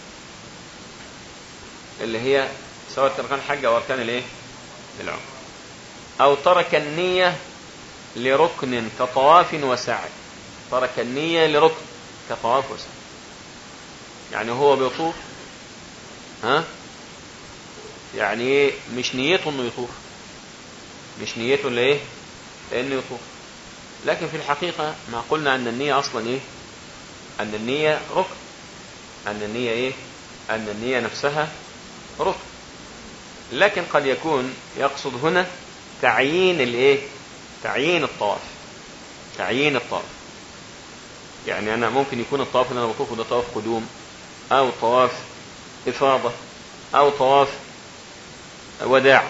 Speaker 5: اللي هي سواء أركان الحج أو أركان الإيه؟ العمر أو ترك النية لركن كطواف وسعي ترك النية لركن كطواف وسعي يعني هو بيطوف ها يعني ايه مش نيته انه يطوف مش نيته اللي ايه انه يطوف لكن في الحقيقة ما قلنا ان النية اصلا ايه ان النية ركن أن النية إيه؟ أن النية نفسها ركن لكن قد يكون يقصد هنا تعيين الإيه؟ تعيين الطواف تعيين الطواف يعني أنا ممكن يكون الطواف اللي أنا بطوفه ده طواف قدوم أو طواف إفاضة أو طواف وداع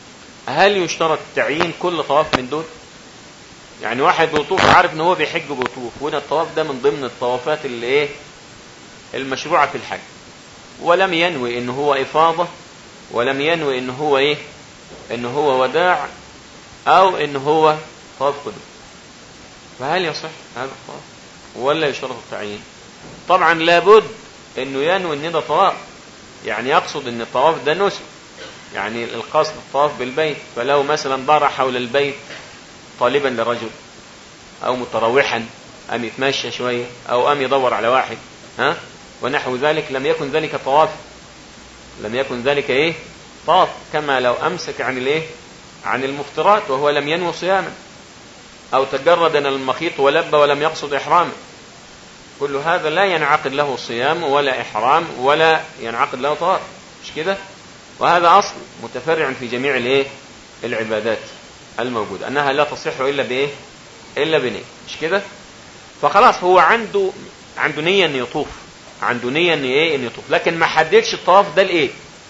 Speaker 5: هل يشترط تعيين كل طواف من دول؟ يعني واحد بيطوف عارف ان هو بيحج بيطوف وهنا الطواف ده من ضمن الطوافات اللي ايه المشروعة في الحج ولم ينوي ان هو افاضة ولم ينوي ان هو ايه ان هو وداع او ان هو طواف قدوم فهل يصح هذا الطواف ولا يشترط التعيين طبعا لابد انه ينوي ان ده طواف يعني يقصد ان الطواف ده نسك يعني القصد الطواف بالبيت فلو مثلا دار حول البيت طالبا لرجل او متروحا ام يتمشى شوية او ام يدور على واحد ها ونحو ذلك لم يكن ذلك طواف لم يكن ذلك ايه طاف كما لو امسك عن الايه عن المفترات وهو لم ينوي صياما او تجرد من المخيط ولب ولم يقصد احراما كل هذا لا ينعقد له صيام ولا احرام ولا ينعقد له طواف مش كده وهذا اصل متفرع في جميع الايه العبادات الموجوده انها لا تصح الا بايه الا بنيه مش كده فخلاص هو عنده عنده نيه ان يطوف عنده نية ان ايه ان يطوف لكن ما حددش الطواف ده لايه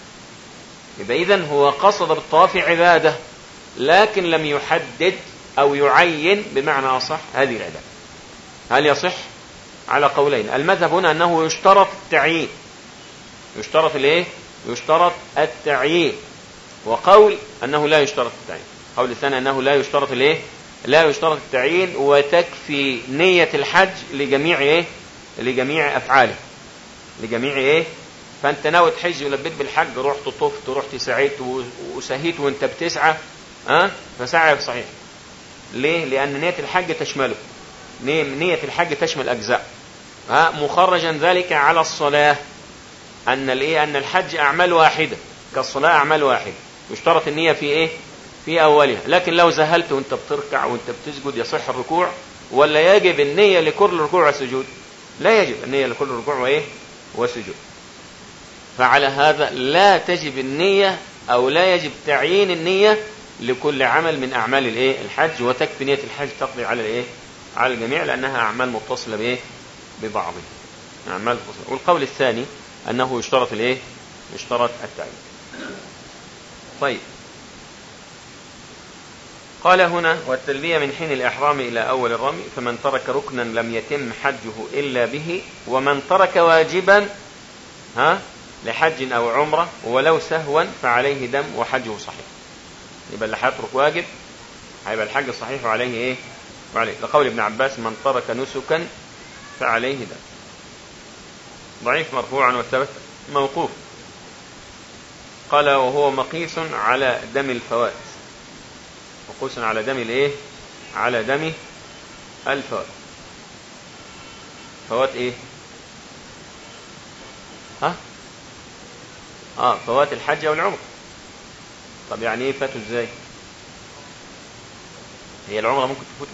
Speaker 5: يبقى اذا هو قصد بالطواف عبادة لكن لم يحدد او يعين بمعنى اصح هذه العبادة هل يصح على قولين المذهب هنا انه يشترط التعيين يشترط الايه يشترط التعيين وقول انه لا يشترط التعيين قول الثاني انه لا يشترط الايه لا يشترط التعيين وتكفي نية الحج لجميع ايه لجميع افعاله لجميع ايه فانت ناوي تحج ولبيت بالحج رحت طفت رحت سعيت وسهيت وانت بتسعى ها أه؟ فسعي صحيح ليه لان نية الحج تشمله نية الحج تشمل اجزاء ها أه؟ مخرجا ذلك على الصلاة ان الايه ان الحج اعمال واحدة كالصلاة اعمال واحدة يشترط النية في ايه في اولها لكن لو زهلت وانت بتركع وانت بتسجد يصح الركوع ولا يجب النية لكل ركوع وسجود لا يجب النية لكل ركوع وايه وسجود فعلى هذا لا تجب النية أو لا يجب تعيين النية لكل عمل من أعمال الإيه الحج وتكفي نية الحج تقضي على الإيه على الجميع لأنها أعمال متصلة بإيه ببعضها أعمال متصلة والقول الثاني أنه يشترط الإيه يشترط التعيين طيب قال هنا والتلبية من حين الإحرام إلى أول الرمي فمن ترك ركنا لم يتم حجه إلا به ومن ترك واجبا ها لحج أو عمرة ولو سهوا فعليه دم وحجه صحيح يبقى اللي هيترك واجب هيبقى الحج صحيح وعليه ايه وعليه لقول ابن عباس من ترك نسكا فعليه دم ضعيف مرفوعا والثبت موقوف قال وهو مقيس على دم الفوات مقيس على دم الايه على دم الفوات فوات ايه ها اه فوات الحج او العمر طب يعني ايه فاتوا ازاي هي العمره ممكن تفوت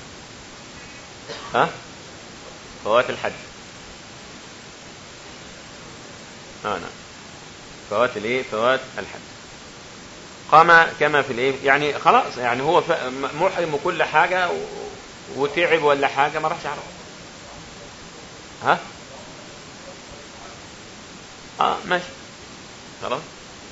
Speaker 5: ها فوات الحج اه نعم فوات الايه فوات الحج قام كما في الايه يعني خلاص يعني هو محرم وكل حاجه وتعب ولا حاجه ما راحش يعرف ها اه ماشي خلاص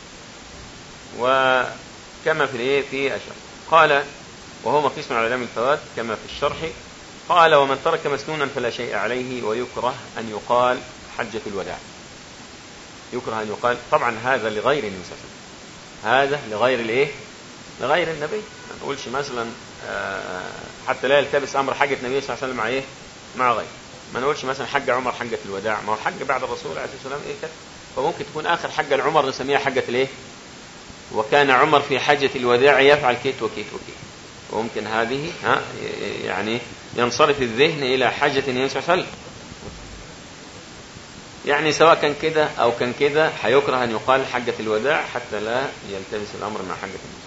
Speaker 5: وكما في الايه في الشرح قال وهو مقيس على دم الفوات كما في الشرح قال ومن ترك مسنونا فلا شيء عليه ويكره ان يقال حجة الوداع يكره ان يقال طبعا هذا لغير النبي صلى الله عليه وسلم هذا لغير الايه لغير النبي ما نقولش مثلا حتى لا يلتبس امر حجة النبي صلى الله عليه وسلم مع ايه مع غيره ما نقولش مثلا حج عمر حجة الوداع ما هو الحج بعد الرسول عليه الصلاه والسلام ايه كده فممكن تكون اخر حجه لعمر نسميها حجه الايه وكان عمر في حجه الوداع يفعل كيت وكيت وكيت وممكن هذه ها يعني ينصرف الذهن الى حجه النبي صلى الله عليه وسلم يعني سواء كان كده او كان كده هيكره ان يقال حجه الوداع حتى لا يلتبس الامر مع حجه النبي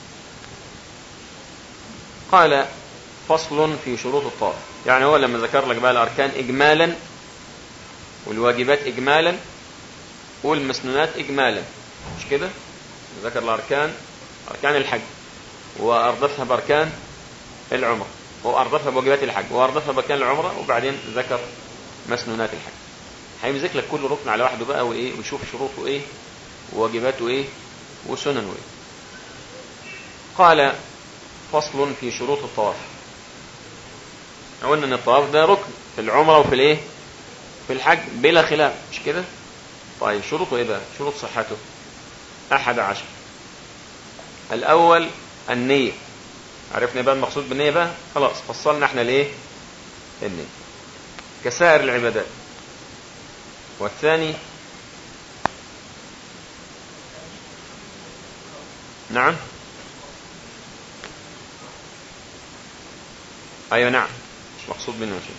Speaker 5: قال فصل في شروط الطواف يعني هو لما ذكر لك بقى الاركان اجمالا والواجبات اجمالا والمسنونات إجمالا مش كده ذكر الأركان أركان الحج وأردفها بأركان العمرة وأردفها بواجبات الحج وأردفها بأركان العمرة وبعدين ذكر مسنونات الحج هيمسك لك كل ركن على وحده بقى وإيه ويشوف شروطه إيه وواجباته إيه وسننه إيه قال فصل في شروط الطواف قلنا ان الطواف ده ركن في العمره وفي الايه في الحج بلا خلاف مش كده طيب شروطه ايه بقى شروط صحته احد عشر الاول النية عرفنا بقى المقصود بالنية بقى خلاص فصلنا احنا ليه النية كسائر العبادات والثاني نعم ايوه نعم مش مقصود منه شيء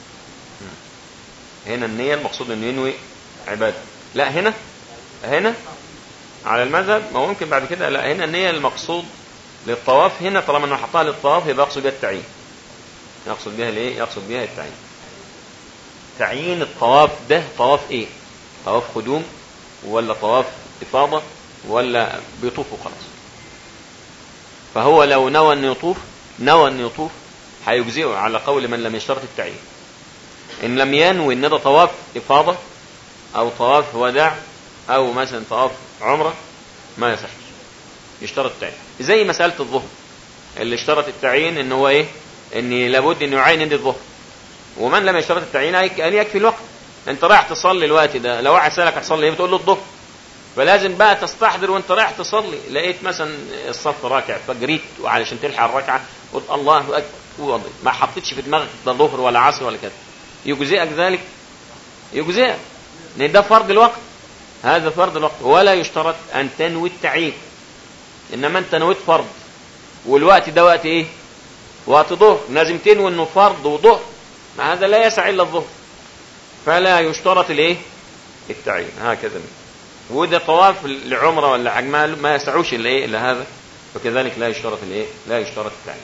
Speaker 5: هنا النية المقصود انه ينوي عباده لا هنا هنا على المذهب ما ممكن بعد كده لا هنا النية المقصود للطواف هنا طالما انه حطها للطواف يبقى يقصد بها التعيين يقصد بها الايه يقصد بها التعيين تعيين الطواف ده طواف ايه طواف قدوم ولا طواف افاضه ولا بيطوف وخلاص فهو لو نوى ان يطوف نوى ان يطوف هيجزئه على قول من لم يشترط التعيين ان لم ينوي ان ده طواف افاضه او طواف وداع او مثلا طواف عمره ما يصح يشترط التعيين زي مساله الظهر اللي اشترط التعيين ان هو ايه ان لابد انه يعين عند الظهر ومن لم يشترط التعيين قال يكفي الوقت انت رايح تصلي الوقت ده لو واحد سالك هتصلي ايه بتقول له الظهر فلازم بقى تستحضر وانت رايح تصلي لقيت مثلا الصف راكع فجريت علشان تلحق الركعه قلت الله اكبر ما حطيتش في دماغك ده ظهر ولا عصر ولا كده يجزئك ذلك يجزئك لان ده فرض الوقت هذا فرض الوقت ولا يشترط ان تنوي التعيين انما انت نويت فرض والوقت ده وقت ايه وقت ظهر لازم تنوي انه فرض وظهر ما هذا لا يسع الا الظهر فلا يشترط الايه التعيين هكذا وده طواف لعمره ولا حج ما يسعوش الا ايه الا هذا وكذلك لا يشترط الايه لا يشترط التعيين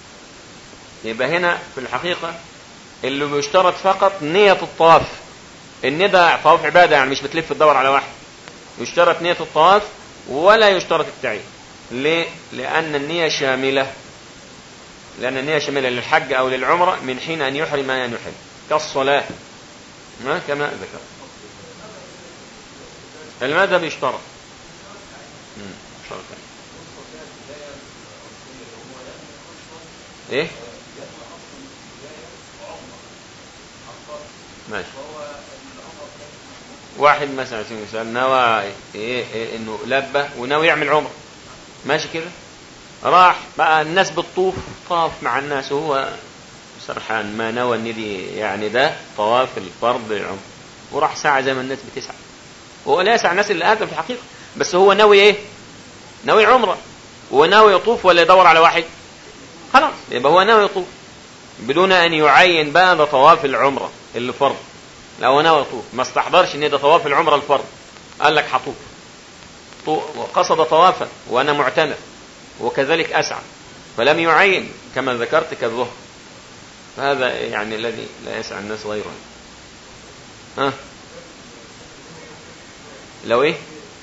Speaker 5: يبقى هنا في الحقيقه اللي بيشترط فقط نيه الطواف ان ده طواف عبادة يعني مش بتلف تدور على واحد يشترط نية الطواف ولا يشترط التعيين ليه؟ لأن النية شاملة لأن النية شاملة للحج أو للعمرة من حين أن يحرم أن يحرم كالصلاة ما كما ذكر المذهب يشترط مم، يشترط ايه ماشي واحد مثلا على سبيل المثال نوى إيه إيه انه لبى وناوي يعمل عمره ماشي كده راح بقى الناس بتطوف طاف مع الناس وهو سرحان ما نوى ان دي يعني ده طواف الفرض العمر وراح ساعة زي ما الناس بتسعى هو لا يسعى الناس اللي هذا في الحقيقة بس هو ناوي ايه ناوي عمره وناوي يطوف ولا يدور على واحد خلاص يبقى هو ناوي يطوف بدون ان يعين بقى ده طواف العمره اللي فرض لا هو ناوي يطوف ما استحضرش ان ده طواف العمره الفرض قال لك هطوف طو- وقصد طوافا وانا معتمر وكذلك اسعى فلم يعين كما ذكرت كالظهر فهذا يعني الذي لا يسعى الناس غيره ها لو ايه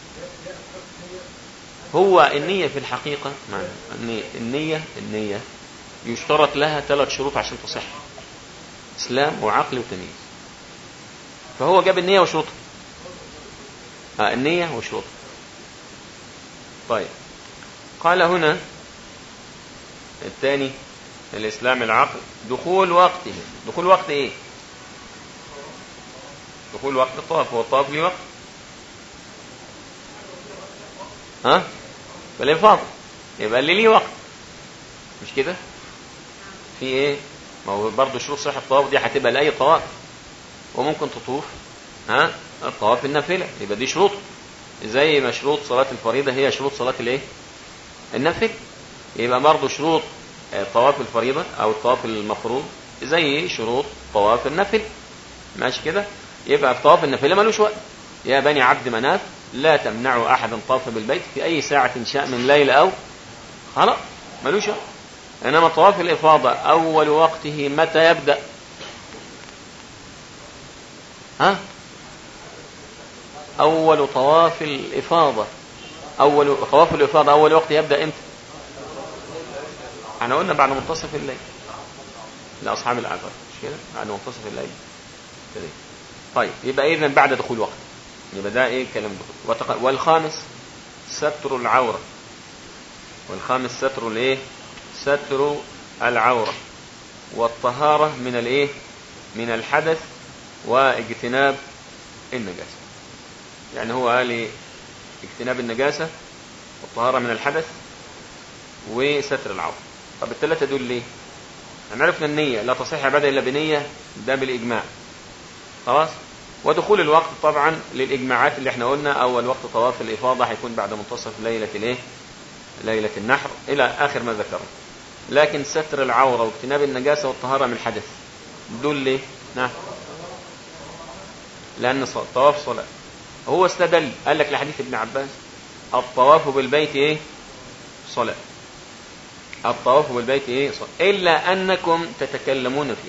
Speaker 5: هو النية في الحقيقة معنى النية, النية النية يشترط لها ثلاث شروط عشان تصح إسلام وعقل وتمييز فهو جاب النية وشروطها آه النية وشروطها طيب قال هنا الثاني الإسلام العقل دخول وقته دخول وقت إيه دخول وقت الطواف هو الطواف ليه وقت ها فالإفاضة يبقى اللي ليه وقت مش كده في ايه ما هو برضه شروط صحة الطواف دي هتبقى لأي طواف وممكن تطوف ها الطواف النافلة يبقى دي شروط زي ما شروط صلاة الفريضة هي شروط صلاة الايه النافلة يبقى برضه شروط آه، طواف الفريضة أو الطواف المفروض زي شروط طواف النفل ماشي كده يبقى في طواف النافلة ملوش وقت يا بني عبد مناف لا تمنعوا أحدا طاف بالبيت في أي ساعة شاء من ليل أو خلاص ملوش وقت إنما طواف الإفاضة أول وقته متى يبدأ ها أول طواف الإفاضة أول طواف الإفاضة أول وقت يبدأ إمتى احنا قلنا بعد منتصف الليل لأصحاب الأعذار مش كده بعد منتصف الليل كده طيب يبقى إذا بعد دخول وقت يبقى ده إيه كلام دخول وتق... والخامس ستر العورة والخامس ستر الإيه ستر العورة والطهارة من الإيه من الحدث واجتناب النجاسة يعني هو قال إيه؟ اجتناب النجاسة والطهارة من الحدث وستر العورة طب الثلاثة دول ليه هنعرف النية لا تصح عبادة إلا بنية ده بالإجماع خلاص ودخول الوقت طبعا للإجماعات اللي احنا قلنا أول وقت طواف الإفاضة هيكون بعد منتصف ليلة الإيه ليلة النحر إلى آخر ما ذكرنا لكن ستر العورة واجتناب النجاسة والطهارة من الحدث دول ليه نعم لأن ص- طواف صلاة هو استدل قال لك لحديث ابن عباس الطواف بالبيت ايه صلاة الطواف بالبيت ايه صلاة إلا أنكم تتكلمون فيه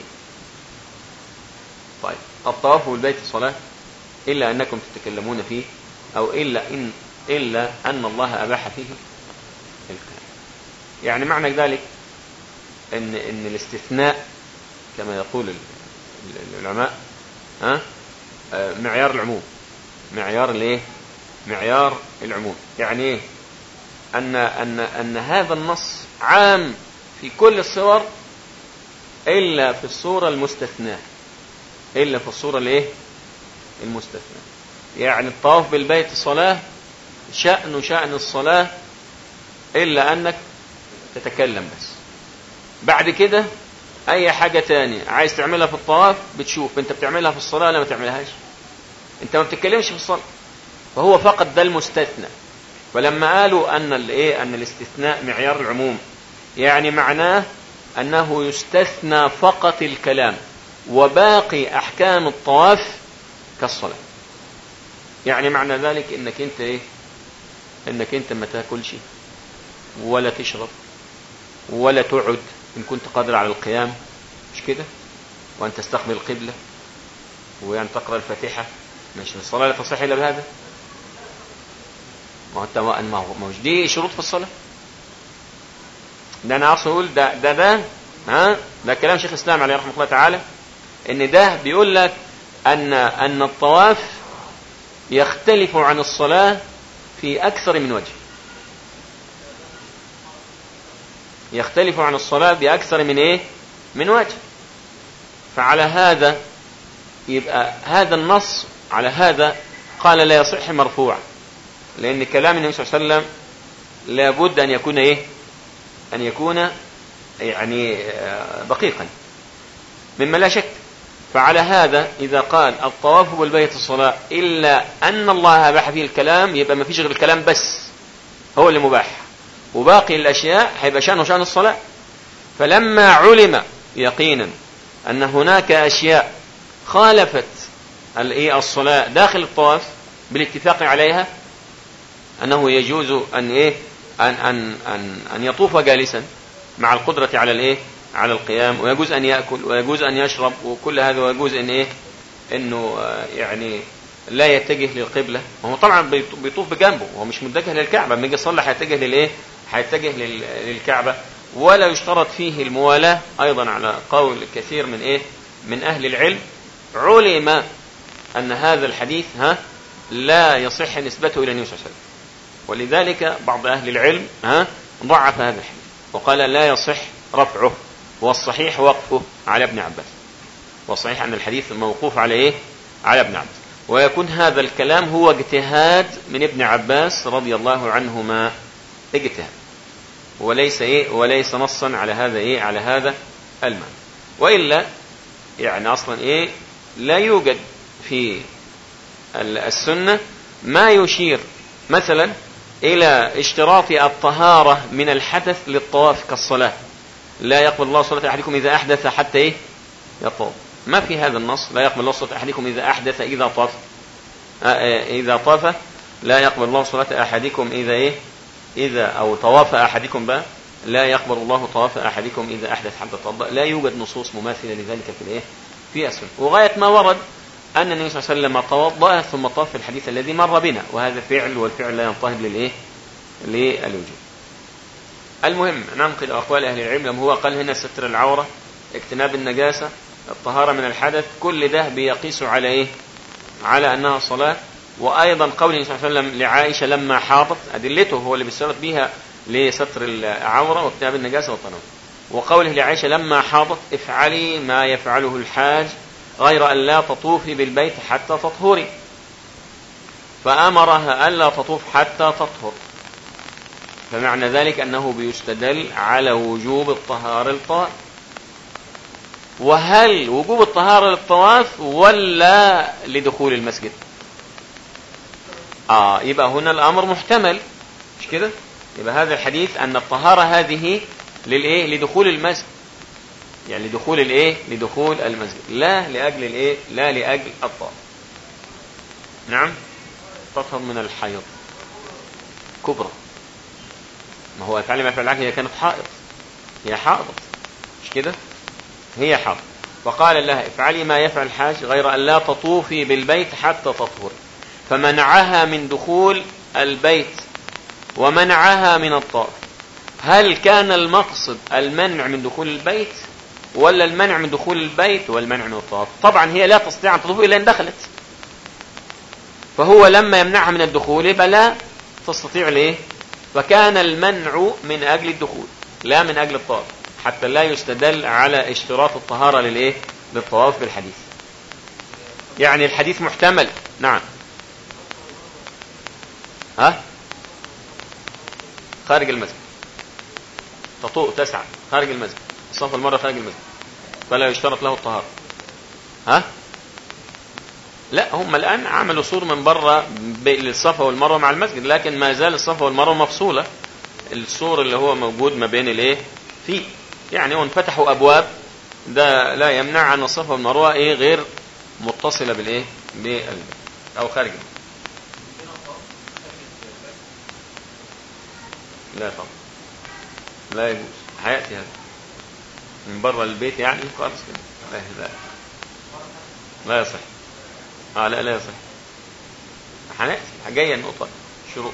Speaker 5: طيب الطواف بالبيت صلاة إلا أنكم تتكلمون فيه أو إلا إن إلا أن الله أباح فيه الكلام يعني معنى ذلك أن أن الاستثناء كما يقول ال- ال- العلماء ها آه، معيار العموم معيار الايه معيار العموم يعني ايه ان ان ان هذا النص عام في كل الصور الا في الصوره المستثناه الا في الصوره الايه المستثناه يعني الطواف بالبيت صلاه شأن شأن الصلاه الا انك تتكلم بس بعد كده اي حاجه تانية عايز تعملها في الطواف بتشوف انت بتعملها في الصلاه ولا ما تعملهاش انت ما بتتكلمش في الصلاه فهو فقط ده المستثنى فلما قالوا ان الايه ان الاستثناء معيار العموم يعني معناه انه يستثنى فقط الكلام وباقي احكام الطواف كالصلاه يعني معنى ذلك انك انت ايه انك انت ما تاكلش ولا تشرب ولا تقعد ان كنت قادر على القيام مش كده وان تستقبل القبله وأن تقرأ الفاتحة مش الصلاة لا تصح إلا بهذا ما هو التوا- ما هو ما هوش دي شروط في الصلاة ده أنا أقصد أقول ده ده ده ها ده كلام شيخ الإسلام عليه رحمة الله تعالى إن ده بيقول لك أن أن الطواف يختلف عن الصلاة في أكثر من وجه يختلف عن الصلاة بأكثر من إيه من وجه فعلى هذا يبقى هذا النص على هذا قال لا يصح مرفوعا لأن كلام النبي صلى الله عليه وسلم لابد أن يكون إيه أن يكون يعني آه، دقيقا مما لا شك فعلى هذا إذا قال الطواف بالبيت الصلاة إلا أن الله أباح فيه الكلام يبقى ما فيش غير الكلام بس هو اللي مباح وباقي الأشياء هيبقى شأنه شأن الصلاة فلما علم يقينا أن هناك أشياء خالفت الإيه الصلاة داخل الطواف بالاتفاق عليها أنه يجوز أن إيه أن أن أن أن يطوف جالسا مع القدرة على الإيه على القيام ويجوز أن يأكل ويجوز أن يشرب وكل هذا ويجوز أن إيه إنه آه، يعني لا يتجه للقبلة وهو طبعا بيط- بيطوف بجنبه وهو مش متجه للكعبة لما يجي يصلي هيتجه للإيه هيتجه لل- للكعبة ولا يشترط فيه الموالاة أيضا على قول كثير من إيه من أهل العلم علم أن هذا الحديث ها لا يصح نسبته إلى النبي صلى الله عليه وسلم ولذلك بعض أهل العلم ها ضعف هذا الحديث وقال لا يصح رفعه والصحيح وقفه على ابن عباس والصحيح أن الحديث موقوف على إيه على ابن عباس ويكون هذا الكلام هو اجتهاد من ابن عباس رضي الله عنهما اجتهاد وليس إيه وليس نصا على هذا إيه على هذا المعنى وإلا يعني أصلا إيه لا يوجد في ال- السنة ما يشير مثلا إلى اشتراط الطهارة من الحدث للطواف كالصلاة لا يقبل الله صلاة أحدكم إذا أحدث حتى إيه يطوف ما في هذا النص لا يقبل الله صلاة أحدكم إذا أحدث إذا طاف آه، آه، إذا طاف لا يقبل الله صلاة أحدكم إذا إيه إذا أو طواف أحدكم بقى لا يقبل الله طواف أحدكم إذا أحدث حتى توضأ لا يوجد نصوص مماثلة لذلك في الإيه في السنة وغاية ما ورد أن النبي صلى الله عليه وسلم توضأ ثم طاف في الحديث الذي مر بنا وهذا فعل والفعل لا ينطهد للإيه للوجوب المهم ننقل أقوال أهل العلم لما هو قال هنا ستر العورة اجتناب النجاسة الطهارة من الحدث كل ده بيقيس على إيه على أنها صلاة وأيضا قول النبي صلى الله عليه وسلم لعائشة لما حاضت أدلته هو اللي بيشترط بيها لستر العورة واجتناب النجاسة والطهارة وقوله لعائشة لما حاضت افعلي ما يفعله الحاج غير أن لا تطوفي بالبيت حتى تطهري فأمرها ألا تطوف حتى تطهر فمعنى ذلك أنه بيستدل على وجوب الطهارة للطواف وهل وجوب الطهارة للطواف ولا لدخول المسجد آه يبقى هنا الأمر محتمل مش كده يبقى هذا الحديث أن الطهارة هذه للإيه لدخول المسجد يعني لدخول الإيه لدخول المسجد لا لأجل الإيه لا لأجل الطواف نعم تطهر من الحيض كبرى ما هو فعل ما فعل هي كانت حائض هي حائض مش كده هي حائض وقال لها افعلي ما يفعل الحاج غير أن لا تطوفي بالبيت حتى تطهري فمنعها من دخول البيت ومنعها من الطواف هل كان المقصد المنع من دخول البيت ولا المنع من دخول البيت والمنع من الطواف طبعا هي لا تستطيع أن تطوف إلا إن دخلت فهو لما يمنعها من الدخول يبقى لا تستطيع ليه فكان المنع من أجل الدخول لا من أجل الطواف حتى لا يستدل على اشتراط الطهارة للإيه للطواف بالحديث يعني الحديث محتمل نعم ها خارج المسجد تطوء تسعى خارج المسجد الصف المرة خارج المسجد فلا يشترط له الطهارة ها لا هم الآن عملوا سور من بره للصفا والمروة مع المسجد لكن ما زال الصفا والمروة مفصولة السور اللي هو موجود ما بين الايه فيه يعني وانفتحوا ابواب ده لا يمنع ان الصفا والمروة ايه غير متصلة بالايه بالبيت او خارج لا طبعا لا يجوز هياتي هذا من بره البيت يعني خالص كده لا لا لا يصح اه لا لا يصح هنأتي جاية النقطة شروط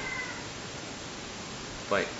Speaker 5: طيب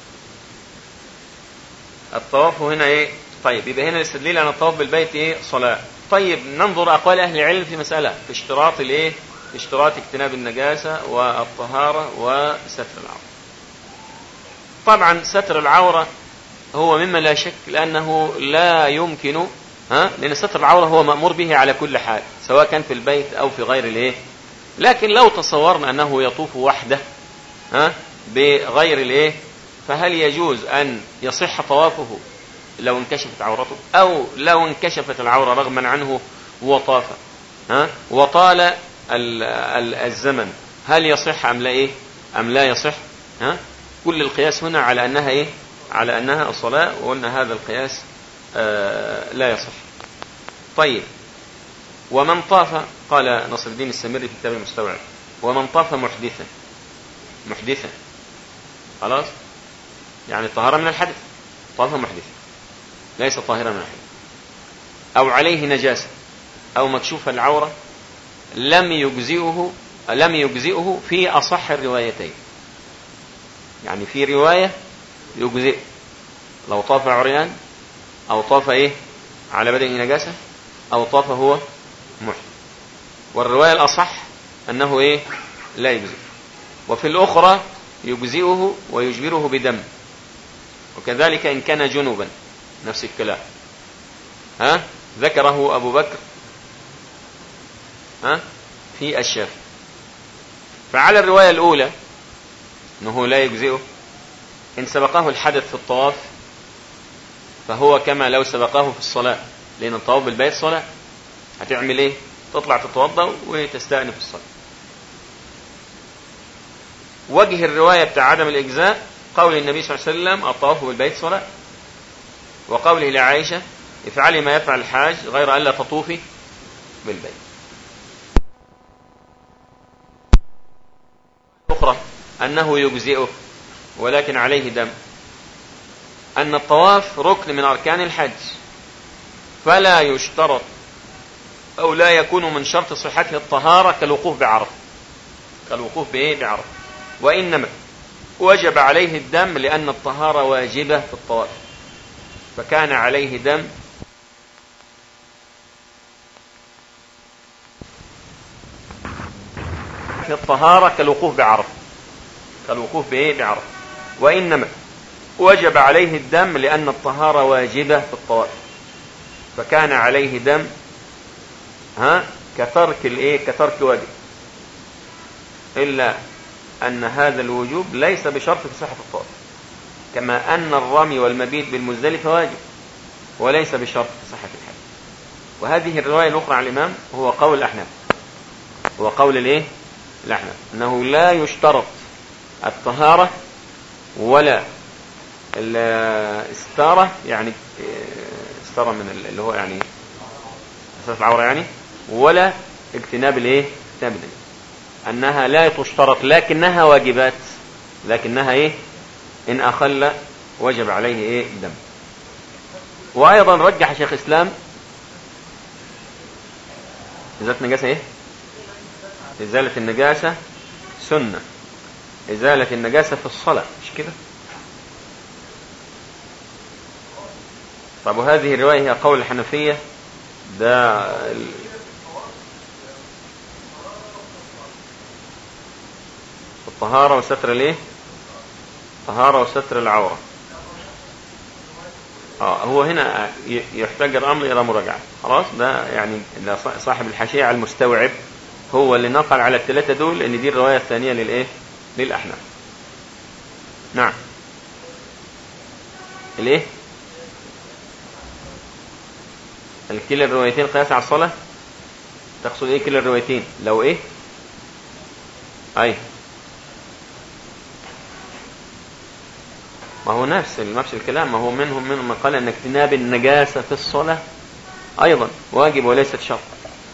Speaker 5: الطواف هنا ايه طيب يبقى هنا الاستدلال على الطواف بالبيت ايه صلاة طيب ننظر اقوال اهل العلم في مسألة في اشتراط الايه في اشتراط اجتناب النجاسة والطهارة وستر العورة طبعا ستر العورة هو مما لا شك لأنه لا يمكن ها لأن ستر العورة هو مأمور به على كل حال سواء كان في البيت أو في غير الايه لكن لو تصورنا أنه يطوف وحده ها بغير الايه فهل يجوز أن يصح طوافه لو انكشفت عورته أو لو انكشفت العورة رغما عنه وطاف ها وطال ال ال الزمن هل يصح أم لا إيه أم لا يصح ها كل القياس هنا على أنها إيه على أنها الصلاة وقلنا هذا القياس آه لا يصح طيب ومن طاف قال نصر الدين السمري في كتاب المستوعب ومن طاف محدثا محدثا خلاص يعني الطهارة من الحدث طاف محدثا ليس طاهرا من الحدث أو عليه نجاسة أو مكشوف العورة لم يجزئه لم يجزئه في أصح الروايتين يعني في رواية يجزئ لو طاف عريان أو طاف إيه على بدنه نجاسة أو طاف هو محدث والرواية الأصح أنه إيه لا يجزئ وفي الأخرى يجزئه ويجبره بدم وكذلك إن كان جنوبا نفس الكلام ها ذكره أبو بكر ها في الشافعي فعلى الرواية الأولى أنه لا يجزئه إن سبقه الحدث في الطواف فهو كما لو سبقه في الصلاة لأن الطواف بالبيت صلاة هتعمل إيه تطلع تتوضأ وتستأنف الصلاة وجه الرواية بتاع عدم الإجزاء قول النبي صلى الله عليه وسلم الطواف بالبيت صلاة وقوله لعائشة افعلي ما يفعل الحاج غير ألا تطوفي بالبيت أخرى أنه يجزئه ولكن عليه دم أن الطواف ركن من أركان الحج فلا يشترط أو لا يكون من شرط صحته الطهارة كالوقوف بعرفة كالوقوف بإيه بعرفة وإنما وجب عليه الدم لأن الطهارة واجبة في الطواف فكان عليه دم في الطهارة كالوقوف بعرفة كالوقوف بإيه بعرفة وإنما وجب عليه الدم لأن الطهارة واجبة في الطواف فكان عليه دم ها كترك الايه كترك واجب إلا أن هذا الوجوب ليس بشرط في صحة الطواف كما أن الرمي والمبيت بالمزدلفة واجب وليس بشرط في صحة الحج وهذه الرواية الأخرى عن الإمام هو قول الأحناف هو قول الإيه الأحناف أنه لا يشترط الطهارة ولا الاستارة يعني استارة من اللي هو يعني أساس العورة يعني ولا اجتناب الايه اجتناب الدين انها لا تشترط لكنها واجبات لكنها ايه ان اخل وجب عليه ايه الدم وايضا رجح شيخ اسلام ازالة النجاسة ايه ازالة النجاسة سنة ازالة النجاسة في الصلاة مش كده طب وهذه الرواية هي قول الحنفية ده الطهارة وستر الايه طهارة وستر العورة اه هو هنا يحتاج الامر الى مراجعة خلاص ده يعني صاحب الحاشية على المستوعب هو اللي نقل على الثلاثة دول لان دي الرواية الثانية للايه للاحناف نعم الايه كلا الروايتين قياس على الصلاة تقصد ايه كلا الروايتين لو ايه اي ما هو نفس نفس الكلام ما هو منهم منهم من قال ان اجتناب النجاسة في الصلاة ايضا واجب وليست شرط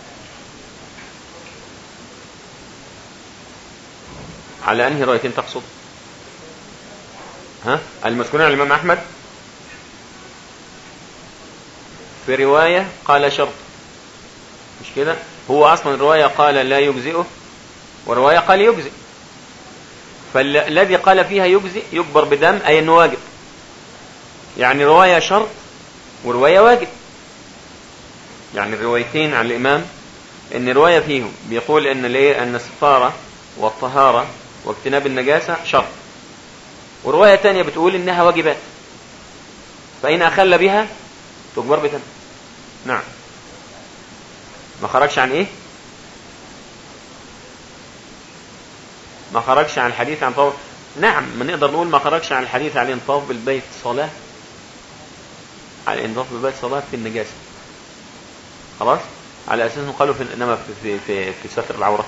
Speaker 5: على انهي روايتين تقصد ها المذكورين على الامام احمد في رواية قال شرط مش كده هو أصلا الرواية قال لا يجزئه ورواية قال يجزئ فالذي قال فيها يجزئ يكبر بدم أي أنه واجب يعني رواية شرط ورواية واجب يعني الروايتين عن الإمام ان رواية فيهم بيقول ان الايه ان السفارة والطهارة واجتناب النجاسة شرط ورواية تانية بتقول انها واجبات فإن أخل بها تجبر بتم نعم ما خرجش عن ايه ما خرجش عن الحديث عن طواف نعم ما نقدر نقول ما خرجش عن الحديث عن الانطاف بالبيت صلاة على الانطاف بالبيت صلاة في النجاسة خلاص على اساس انه قالوا في انما في في في, في ستر العوره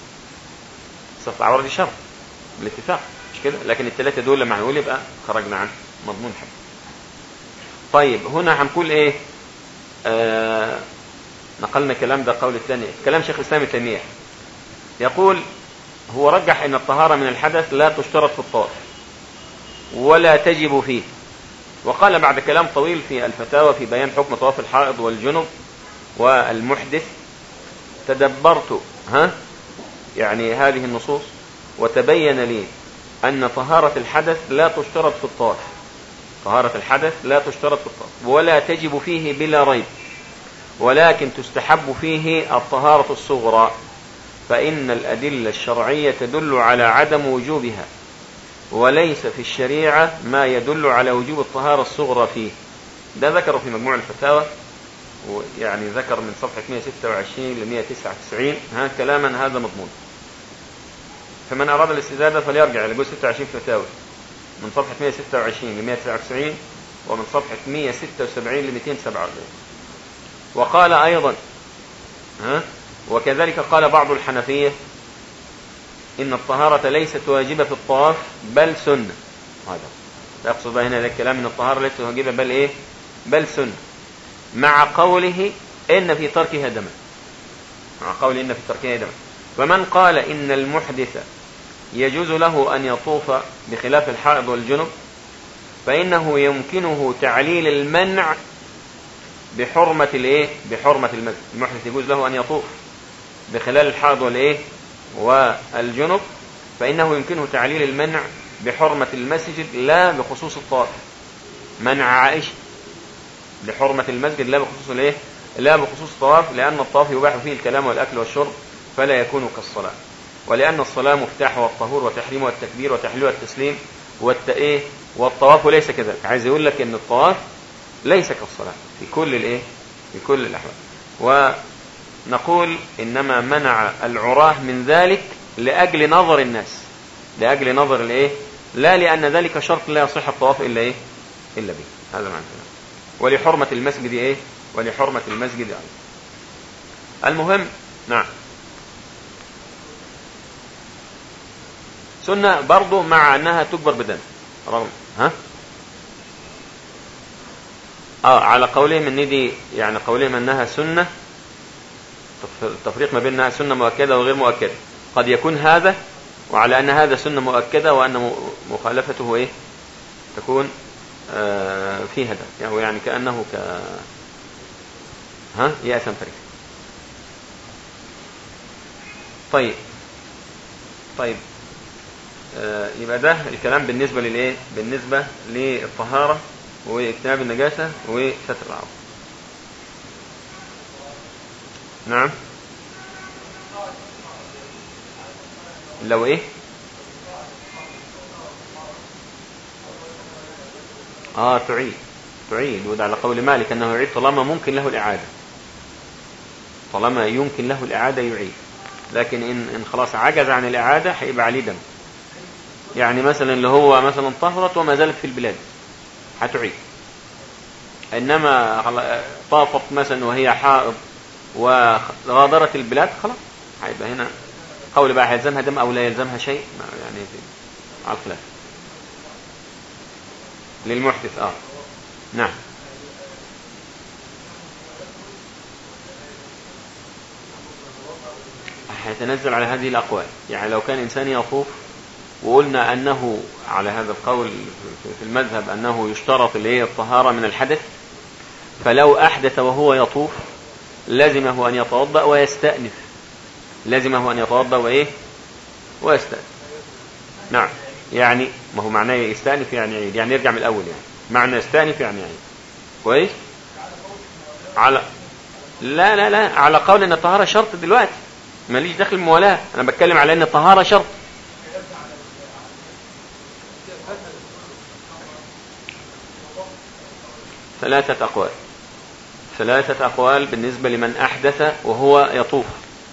Speaker 5: ستر العوره دي شرط بالاتفاق مش كده لكن الثلاثه دول لما هنقول يبقى خرجنا عن مضمون حد طيب هنا هنقول ايه آه نقلنا كلام ده قول الثاني كلام شيخ الاسلام ابن تيميه يقول هو رجح ان الطهاره من الحدث لا تشترط في الطواف ولا تجب فيه وقال بعد كلام طويل في الفتاوى في بيان حكم طواف الحائض والجنب والمحدث تدبرت ها يعني هذه النصوص وتبين لي أن طهارة الحدث لا تشترط في الطواف طهارة الحدث لا تشترط في الطواف ولا تجب فيه بلا ريب ولكن تستحب فيه الطهارة الصغرى فإن الأدلة الشرعية تدل على عدم وجوبها وليس في الشريعة ما يدل على وجوب الطهارة الصغرى فيه ده ذكره في مجموع الفتاوى ويعني ذكر من صفحة 126 ل 199 ها كلاما هذا مضمون فمن أراد الاستزادة فليرجع إلى جزء 26 فتاوى من صفحة 126 ل 199 ومن صفحة 176 ل 247 وقال أيضا ها وكذلك قال بعض الحنفية إن الطهارة ليست واجبة في الطواف بل سنة هذا يقصد هنا الكلام إن الطهارة ليست واجبة بل إيه بل سنة مع قوله إن في تركها دما مع قوله إن في تركها دما ومن قال إن المحدث يجوز له أن يطوف بخلاف الحائض والجنب فإنه يمكنه تعليل المنع بحرمة الايه بحرمة المسجد المحدث يجوز له أن يطوف بخلال الحائض والايه والجنب فإنه يمكنه تعليل المنع بحرمة المسجد لا بخصوص الطائف منع عائشة لحرمة المسجد لا بخصوص الايه لا بخصوص الطواف لأن الطواف يباح فيه الكلام والأكل والشرب فلا يكون كالصلاة ولأن الصلاة مفتاح والطهور وتحريم والتكبير وتحليل والتسليم والت إيه والطواف ليس كذلك عايز يقول لك ان الطواف ليس كالصلاة في كل الايه في كل الأحوال ونقول إنما منع العراه من ذلك لأجل نظر الناس لأجل نظر الايه لا لأن ذلك شرط لا يصح الطواف إلا ايه إلا به هذا معنى الكلام ولحرمة المسجد ايه ولحرمة المسجد ايضا المهم نعم سنة برضو مع انها تكبر بدم رغم ها اه على قولهم ان دي يعني قولهم انها سنة التفريق ما بينها سنة مؤكدة وغير مؤكدة قد يكون هذا وعلى ان هذا سنة مؤكدة وان مخالفته ايه تكون آه فيها دم يعني, يعني كأنه ك ها يأثم فريق طيب طيب آه يبقى ده الكلام بالنسبة للايه بالنسبة للطهارة واجتناب النجاسة وستر العورة نعم لو ايه اه تعيد تعيد وده على قول مالك انه يعيد طالما ممكن له الاعادة طالما يمكن له الاعادة يعيد لكن ان ان خلاص عجز عن الاعادة هيبقى عليه دم يعني مثلا اللي هو مثلا طهرت وما زالت في البلاد هتعيد انما طافت مثلا وهي حائض وغادرت البلاد خلاص هيبقى هنا قول بقى هيلزمها دم او لا يلزمها شيء يعني على الخلاف للمحدث اه نعم هيتنزل على هذه الأقوال يعني لو كان إنسان يطوف وقلنا أنه على هذا القول في المذهب أنه يشترط اللي هي الطهارة من الحدث فلو أحدث وهو يطوف لزمه أن يتوضأ ويستأنف لزمه أن يتوضأ وإيه ويستأنف نعم يعني ما هو معناه يستأنف يعني يعيد يعني يرجع من الأول يعني معنى يستأنف يعني يعيد كويس على لا لا لا على قول ان الطهارة شرط دلوقتي ماليش دخل الموالاة انا بتكلم على ان الطهارة شرط ثلاثة أقوال ثلاثة أقوال بالنسبة لمن أحدث وهو يطوف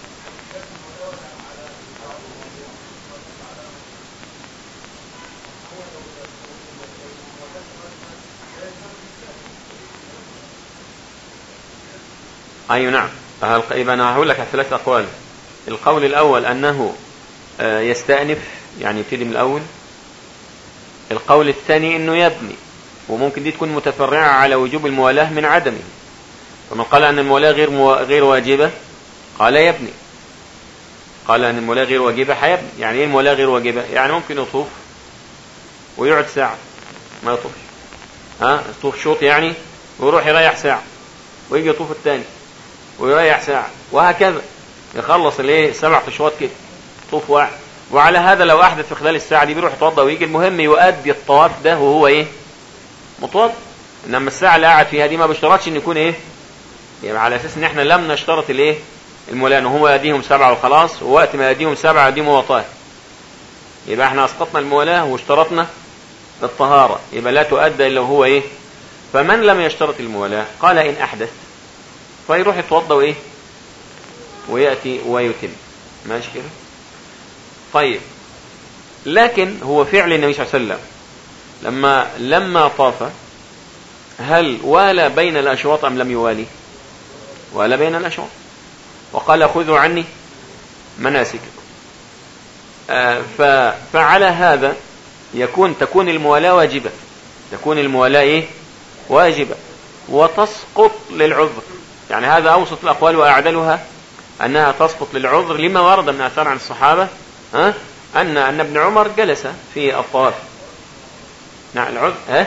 Speaker 5: أي نعم يبقى أنا هقول لك ثلاث أقوال القول الأول أنه آه، يستأنف يعني يبتدي من الأول القول الثاني أنه يبني وممكن دي تكون متفرعة على وجوب الموالاة من عدمه فمن قال أن الموالاة غير مو... غير واجبة قال يبني قال أن الموالاة غير واجبة حيبني يعني إيه الموالاة غير واجبة يعني ممكن يطوف ويقعد ساعة ما يطوفش ها يطوف شوط يعني ويروح يريح ساعة ويجي يطوف الثاني ويريح ساعة وهكذا يخلص الايه سبع اشواط كده طوف واحد وعلى هذا لو احدث في خلال الساعة دي بيروح يتوضى ويجي المهم يؤدي الطواف ده وهو ايه متوضى انما الساعة اللي قاعد فيها دي ما بيشترطش ان يكون ايه يعني على اساس ان احنا لم نشترط الايه المولان وهو يديهم سبعة وخلاص ووقت ما يديهم سبعة يديهم هو طاهر يبقى احنا اسقطنا المولاة واشترطنا الطهارة يبقى لا تؤدى الا وهو ايه فمن لم يشترط المولاة قال ان احدث فيروح يتوضا وايه وياتي ويتم ماشي كده طيب لكن هو فعل النبي صلى الله عليه وسلم لما لما طاف هل والى بين الاشواط ام لم يوالي ولا بين الاشواط وقال خذوا عني مناسككم آه فعلى هذا يكون تكون الموالاة واجبة تكون الموالاة ايه واجبة وتسقط للعذر يعني هذا أوسط الأقوال وأعدلها أنها تسقط للعذر لما ورد من أثار عن الصحابة ها أن أن ابن عمر جلس في الطواف نعم العذر ها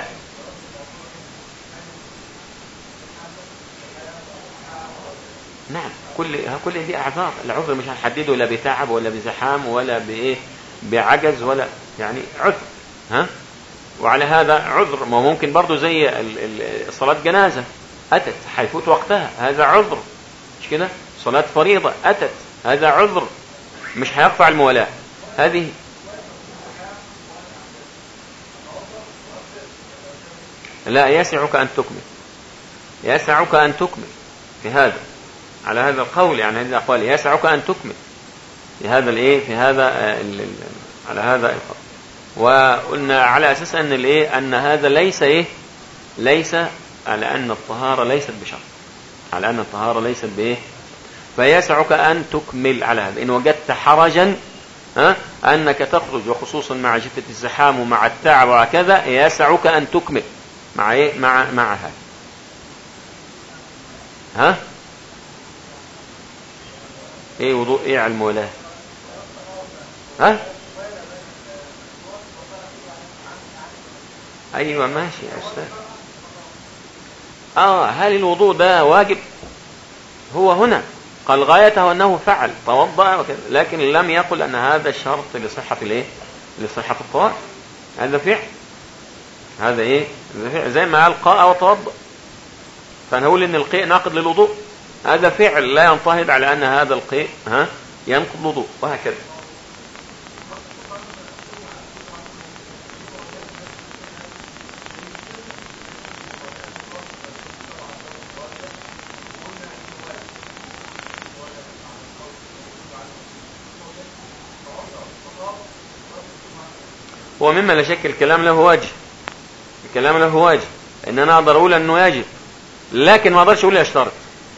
Speaker 5: نعم كل كل دي اعذار العذر مش هنحدده لا بتعب ولا بزحام ولا بايه بعجز ولا يعني عذر ها وعلى هذا عذر ما ممكن برضه زي صلاة جنازة أتت حيفوت وقتها هذا عذر مش كده صلاة فريضة أتت هذا عذر مش هيقطع الموالاة هذه لا يسعك أن تكمل يسعك أن تكمل في هذا على هذا القول يعني هذه الأقوال يسعك أن تكمل في هذا الايه في هذا آه، ال ال على هذا القول وقلنا على اساس ان الايه ان هذا ليس ايه ليس على أن الطهارة ليست بشرط على أن الطهارة ليست بإيه فيسعك أن تكمل على هذا إن وجدت حرجا ها أنك تخرج وخصوصا مع شدة الزحام ومع التعب وكذا يسعك أن تكمل مع إيه مع مع هذا ها ايه وضوء ايه على المولاه ها ايوه ماشي يا استاذ آه هل الوضوء ده واجب هو هنا قال غايته أنه فعل توضأ وكذا لكن لم يقل أن هذا شرط لصحة الإيه لصحة الطواف هذا فعل هذا إيه فعل زي ما قال قاء وتوضأ فنقول إن القيء ناقض للوضوء هذا فعل لا ينطهد على أن هذا القيء ها ينقض الوضوء وهكذا هو مما لا شك الكلام له واجب الكلام له واجب ان انا اقدر اقول انه يجب لكن ما اقدرش اقول يشترط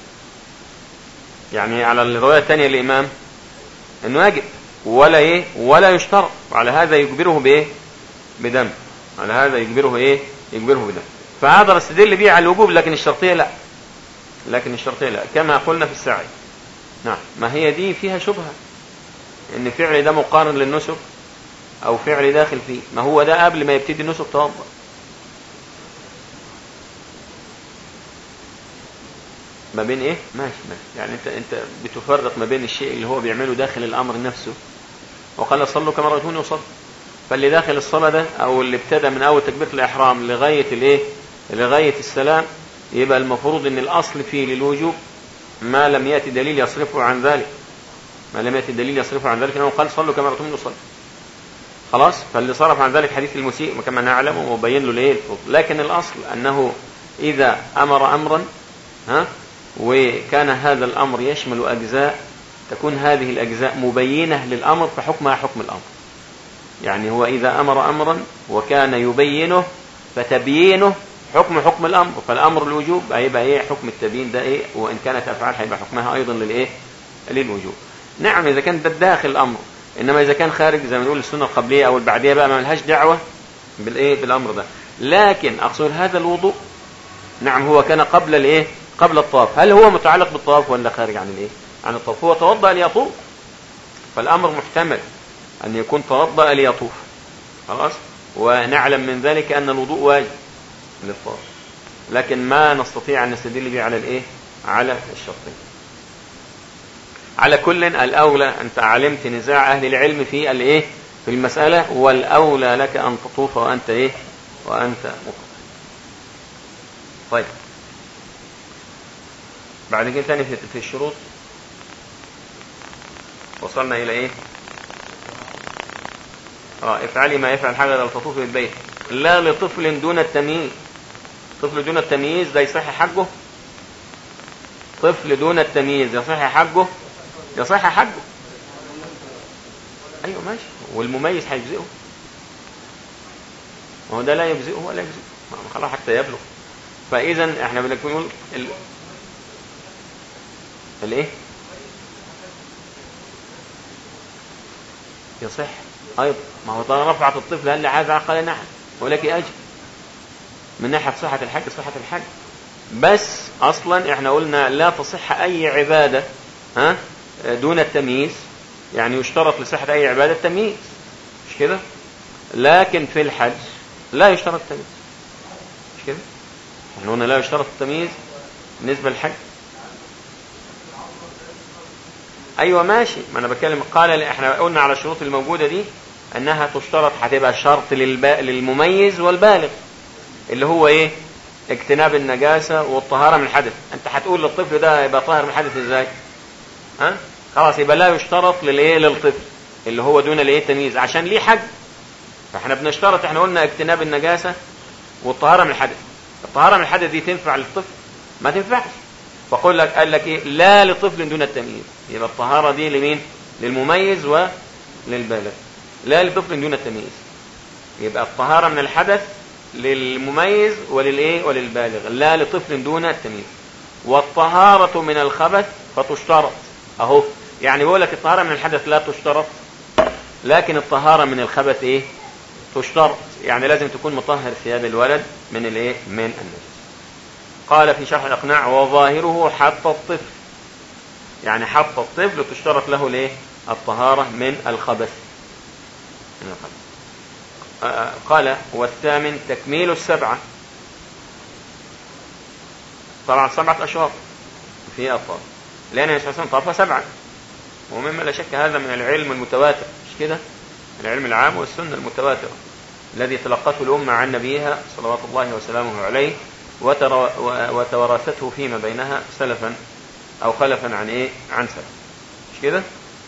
Speaker 5: يعني على الروايه الثانيه الامام انه يجب ولا ايه ولا يشترط على هذا يجبره بايه بدم على هذا يجبره ايه يجبره بدم فهذا استدل به على الوجوب لكن الشرطيه لا لكن الشرطيه لا كما قلنا في السعي نعم ما هي دي فيها شبهه ان فعل ده مقارن للنسك او فعل داخل فيه ما هو ده قبل ما يبتدي النسك توضا ما بين ايه ماشي ماشي يعني انت انت بتفرق ما بين الشيء اللي هو بيعمله داخل الامر نفسه وقال صلوا كما رأيتوني وصلوا فاللي داخل الصلاة ده او اللي ابتدى من اول تكبيرة الاحرام لغاية الايه لغاية السلام يبقى المفروض ان الاصل فيه للوجوب ما لم يأتي دليل يصرفه عن ذلك ما لم يأتي دليل يصرفه عن ذلك انه قال صلوا كما رأيتوني وصلوا خلاص فاللي صرف عن ذلك حديث المسيء كما نعلم وبين له الايه الفضل لكن الاصل انه اذا امر امرا ها وكان هذا الامر يشمل اجزاء تكون هذه الاجزاء مبينه للامر فحكمها حكم الامر يعني هو اذا امر امرا وكان يبينه فتبيينه حكم حكم الامر فالامر الوجوب هيبقى ايه حكم التبيين ده ايه وان كانت افعال هيبقى حكمها ايضا للايه للوجوب نعم اذا كان ده داخل الامر انما اذا كان خارج زي ما نقول السنه القبليه او البعديه بقى ما لهاش دعوه بالايه بالامر ده لكن اقصد هذا الوضوء نعم هو كان قبل الايه قبل الطواف هل هو متعلق بالطواف ولا خارج عن الايه عن الطواف هو توضا ليطوف فالامر محتمل ان يكون توضا ليطوف خلاص ونعلم من ذلك ان الوضوء واجب للطواف لكن ما نستطيع ان نستدل به على الايه على الشرطين على كل الأولى أنت علمت نزاع أهل العلم في الإيه في المسألة والأولى لك أن تطوف وأنت إيه وأنت مطلق طيب بعد كده تاني في الشروط وصلنا إلى إيه اه افعلي ما يفعل حاجة لو تطوف بالبيت لا لطفل دون التمييز طفل دون التمييز ده يصح حجه طفل دون التمييز يصح حجه يصح حجه ايوه ماشي والمميز هيجزئه ما هو ده لا يجزئه ولا يجزئه ما خلاص حتى يبلغ فاذا احنا بنقول ال... الايه يصح ايضا ما هو طالما رفعت الطفل هل هذا قال نعم ولك اجر من ناحيه صحه الحج صحه الحج بس اصلا احنا قلنا لا تصح اي عباده ها دون التمييز يعني يشترط لصحة أي عبادة تمييز مش كده لكن في الحج لا يشترط التمييز مش كده احنا قلنا لا يشترط التمييز بالنسبة للحج ايوه ماشي ما انا بتكلم قال احنا قلنا على الشروط الموجودة دي انها تشترط هتبقى شرط للبا... للمميز والبالغ اللي هو ايه اجتناب النجاسة والطهارة من الحدث انت هتقول للطفل ده يبقى طاهر من الحدث ازاي ها خلاص يبقى لا يشترط للايه للطفل اللي هو دون الايه تمييز عشان ليه حج فاحنا بنشترط احنا قلنا اجتناب النجاسة والطهارة من الحدث الطهارة من الحدث دي تنفع للطفل ما تنفعش فقول لك قال لك ايه لا لطفل دون التمييز يبقى الطهارة دي لمين للمميز وللبالغ لا لطفل دون التمييز يبقى الطهارة من الحدث للمميز وللايه وللبالغ لا لطفل دون التمييز والطهارة من الخبث فتشترط اهو يعني بيقول لك الطهارة من الحدث لا تشترط لكن الطهارة من الخبث ايه تشترط يعني لازم تكون مطهر ثياب الولد من الايه من النجس قال في شرح الاقناع وظاهره حط الطفل يعني حط الطفل تشترط له الايه الطهارة من الخبث من الخبث قال والثامن تكميل السبعة طبعا سبعة أشهر في أطفال لأن النبي صلى الله عليه وسلم طاف سبعة ومما لا شك هذا من العلم المتواتر مش كده العلم العام والسنة المتواترة الذي تلقته الأمة عن نبيها صلوات الله وسلامه عليه وتوارثته فيما بينها سلفا أو خلفا عن إيه عن سلف مش كده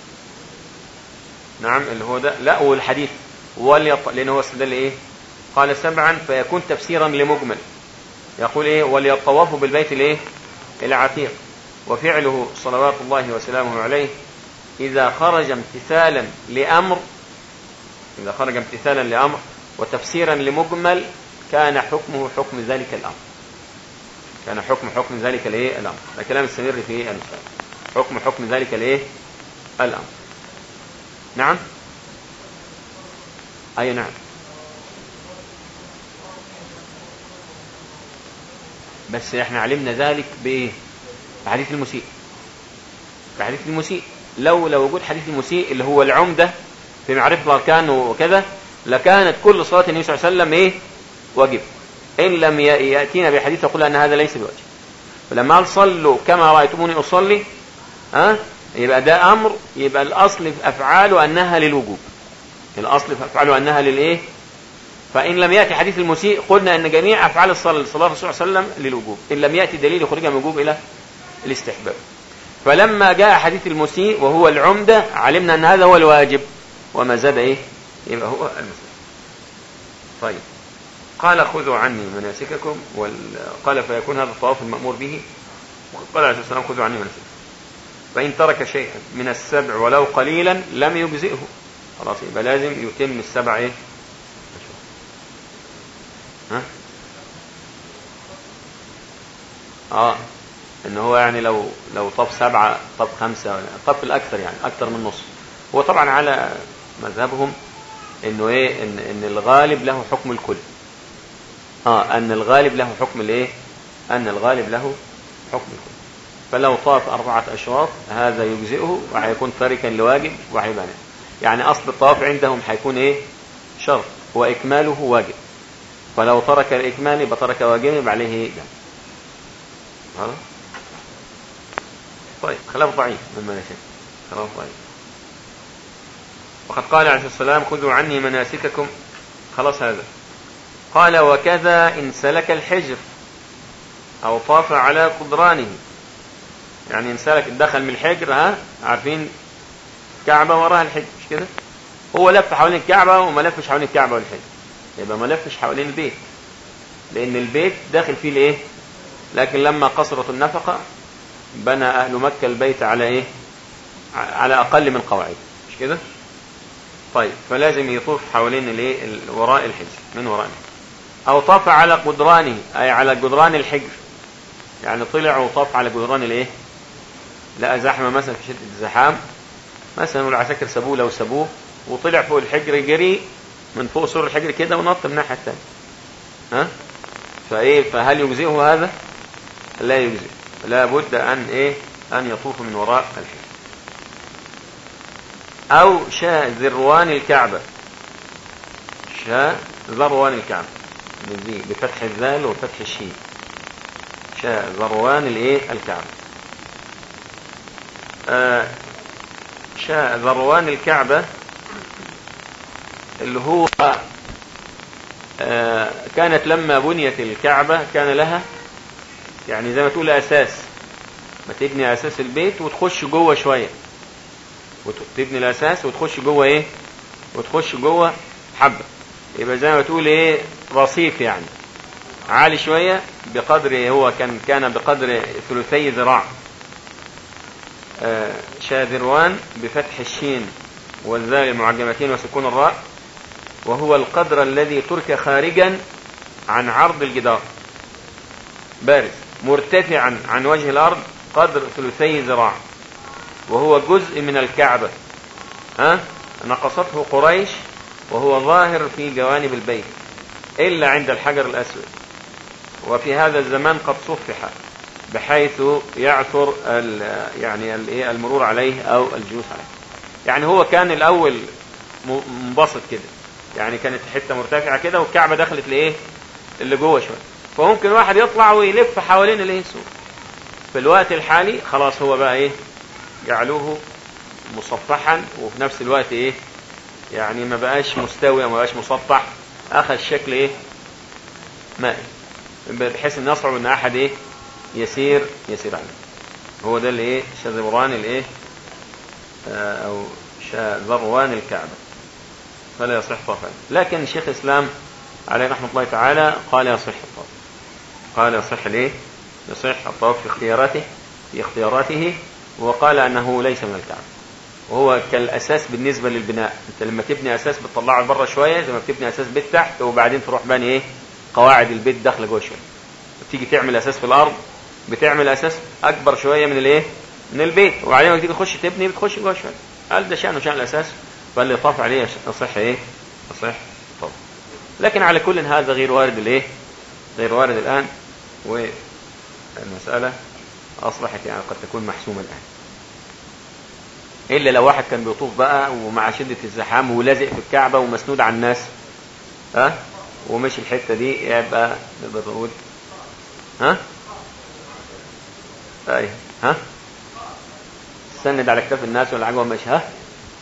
Speaker 5: نعم اللي هو ده لا والحديث وليط لأنه هو استدل إيه قال سبعا فيكون تفسيرا لمجمل يقول إيه وليطوفوا بالبيت الإيه العتيق وفعله صلوات الله وسلامه عليه إذا خرج امتثالا لأمر إذا خرج امتثالا لأمر وتفسيرا لمجمل كان حكمه حكم ذلك الأمر كان حكم حكم ذلك الايه الأمر ده كلام السمير في المسألة حكم حكم ذلك الايه الأمر نعم أي نعم بس احنا علمنا ذلك بايه بحديث المسيء بحديث المسيء لولا وجود حديث المسيء اللي هو العمدة في معرفة الأركان وكذا لكانت كل صلاة النبي صلى الله عليه وسلم ايه واجب إن لم يأتينا بحديث يقول أن هذا ليس بواجب فلما قال صلوا كما رأيتموني أصلي ها يبقى ده أمر يبقى الأصل في أفعاله أنها للوجوب الأصل في أفعاله أنها للإيه فإن لم يأتي حديث المسيء قلنا أن جميع أفعال الصلاة صلى الله عليه وسلم للوجوب إن لم يأتي دليل يخرجها من الوجوب إلى الاستحباب فلما جاء حديث المسيء وهو العمدة علمنا أن هذا هو الواجب وما زاد إيه يبقى هو المسيء طيب قال خذوا عني مناسككم قال فيكون هذا الطواف المأمور به قال عليه السلام خذوا عني مناسككم فإن ترك شيئا من السبع ولو قليلا لم يجزئه خلاص يبقى لازم يتم السبع ايه ها اه ان هو يعني لو لو طب سبعة طب خمسة طب الأكثر يعني أكثر من نص هو طبعا على مذهبهم انه ايه ان, إن الغالب له حكم الكل اه ان الغالب له حكم الايه ان الغالب له حكم الكل فلو طاف أربعة أشواط هذا يجزئه وهيكون تاركا لواجب وهيبقى يعني أصل الطواف عندهم هيكون إيه شرط وإكماله واجب فلو ترك الإكمال يبقى ترك واجب يبقى عليه دم هذا طيب خلاف ضعيف مما نشاء خلاف ضعيف وقد قال عليه السلام خذوا عني مناسككم خلاص هذا قال وكذا إن سلك الحجر أو طاف على قدرانه يعني إن سلك دخل من الحجر ها عارفين كعبة وراها الحجر مش كده هو لف حوالين الكعبة وما لفش حوالين الكعبة والحجر يبقى ما لفش حوالين البيت لأن البيت داخل فيه الايه لكن لما قصرت النفقة بنى أهل مكة البيت على ايه على أقل من قواعد مش كده طيب فلازم يطوف حوالين الايه وراء الحجر من وراء الحجر أو طاف على قدرانه أي على جدران الحجر يعني طلع وطاف على جدران الايه لقى زحمة مثلا في شدة الزحام مثلا والعساكر سابوه لو سابوه وطلع فوق الحجر جري من فوق سور الحجر كده ونط من الناحية الثانية ها فايه فهل يجزئه هذا لا يجزئ لا بد ان ايه ان يطوف من وراء الحجر او شاء ذروان الكعبة شاء ذروان الكعبة بفتح الذال وفتح الشين شاء ذروان الايه الكعبة آه شاء ذروان الكعبة اللي هو آه كانت لما بنيت الكعبة كان لها يعني زي ما تقول أساس ما تبني أساس البيت وتخش جوه شوية وتبني الأساس وتخش جوه إيه وتخش جوه حبة يبقى زي ما تقول إيه رصيف يعني عالي شوية بقدر هو كان كان بقدر ثلثي ذراع آه شاذروان بفتح الشين والذال المعجمتين وسكون الراء وهو القدر الذي ترك خارجا عن عرض الجدار بارز مرتفعا عن وجه الأرض قدر ثلثي ذراع وهو جزء من الكعبة ها نقصته قريش وهو ظاهر في جوانب البيت إلا عند الحجر الأسود وفي هذا الزمان قد صفح بحيث يعثر يعني المرور عليه أو الجلوس عليه يعني هو كان الأول منبسط كده يعني كانت حتة مرتفعة كده والكعبة دخلت لإيه اللي جوه شوية فممكن واحد يطلع ويلف حوالين الايه السور في الوقت الحالي خلاص هو بقى ايه جعلوه مصفحا وفي نفس الوقت ايه يعني ما بقاش مستوي ما بقاش مسطح اخذ شكل ايه مائي بحيث ان يصعب ان احد ايه يسير يسير عليه هو ده اللي ايه شذران الايه آه او شذروان الكعبة فلا يصح طرفا لكن الشيخ الاسلام عليه رحمة الله تعالى قال يصح الطواف قال يصح ليه يصح الطواف في اختياراته في اختياراته وقال انه ليس من الكعبة وهو كالاساس بالنسبة للبناء انت لما تبني اساس بتطلعه لبره شوية زي ما بتبني اساس بيت تحت وبعدين تروح باني ايه قواعد البيت داخله جوه شوية تيجي تعمل اساس في الارض بتعمل اساس اكبر شوية من الايه من البيت وبعدين لما تيجي تخش تبني بتخش جوه شوية قال ده شأنه شأن الاساس فاللي طاف عليه يصح ايه يصح طب لكن على كل هذا غير وارد الايه غير وارد الان والمسألة اصبحت يعني قد تكون محسومة الان الا لو واحد كان بيطوف بقى ومع شدة الزحام ولازق في الكعبة ومسنود على الناس ها ومشي الحتة دي يبقى نقدر نقول ها اي ها سند على كتاف الناس ولا حاجه ماشي ها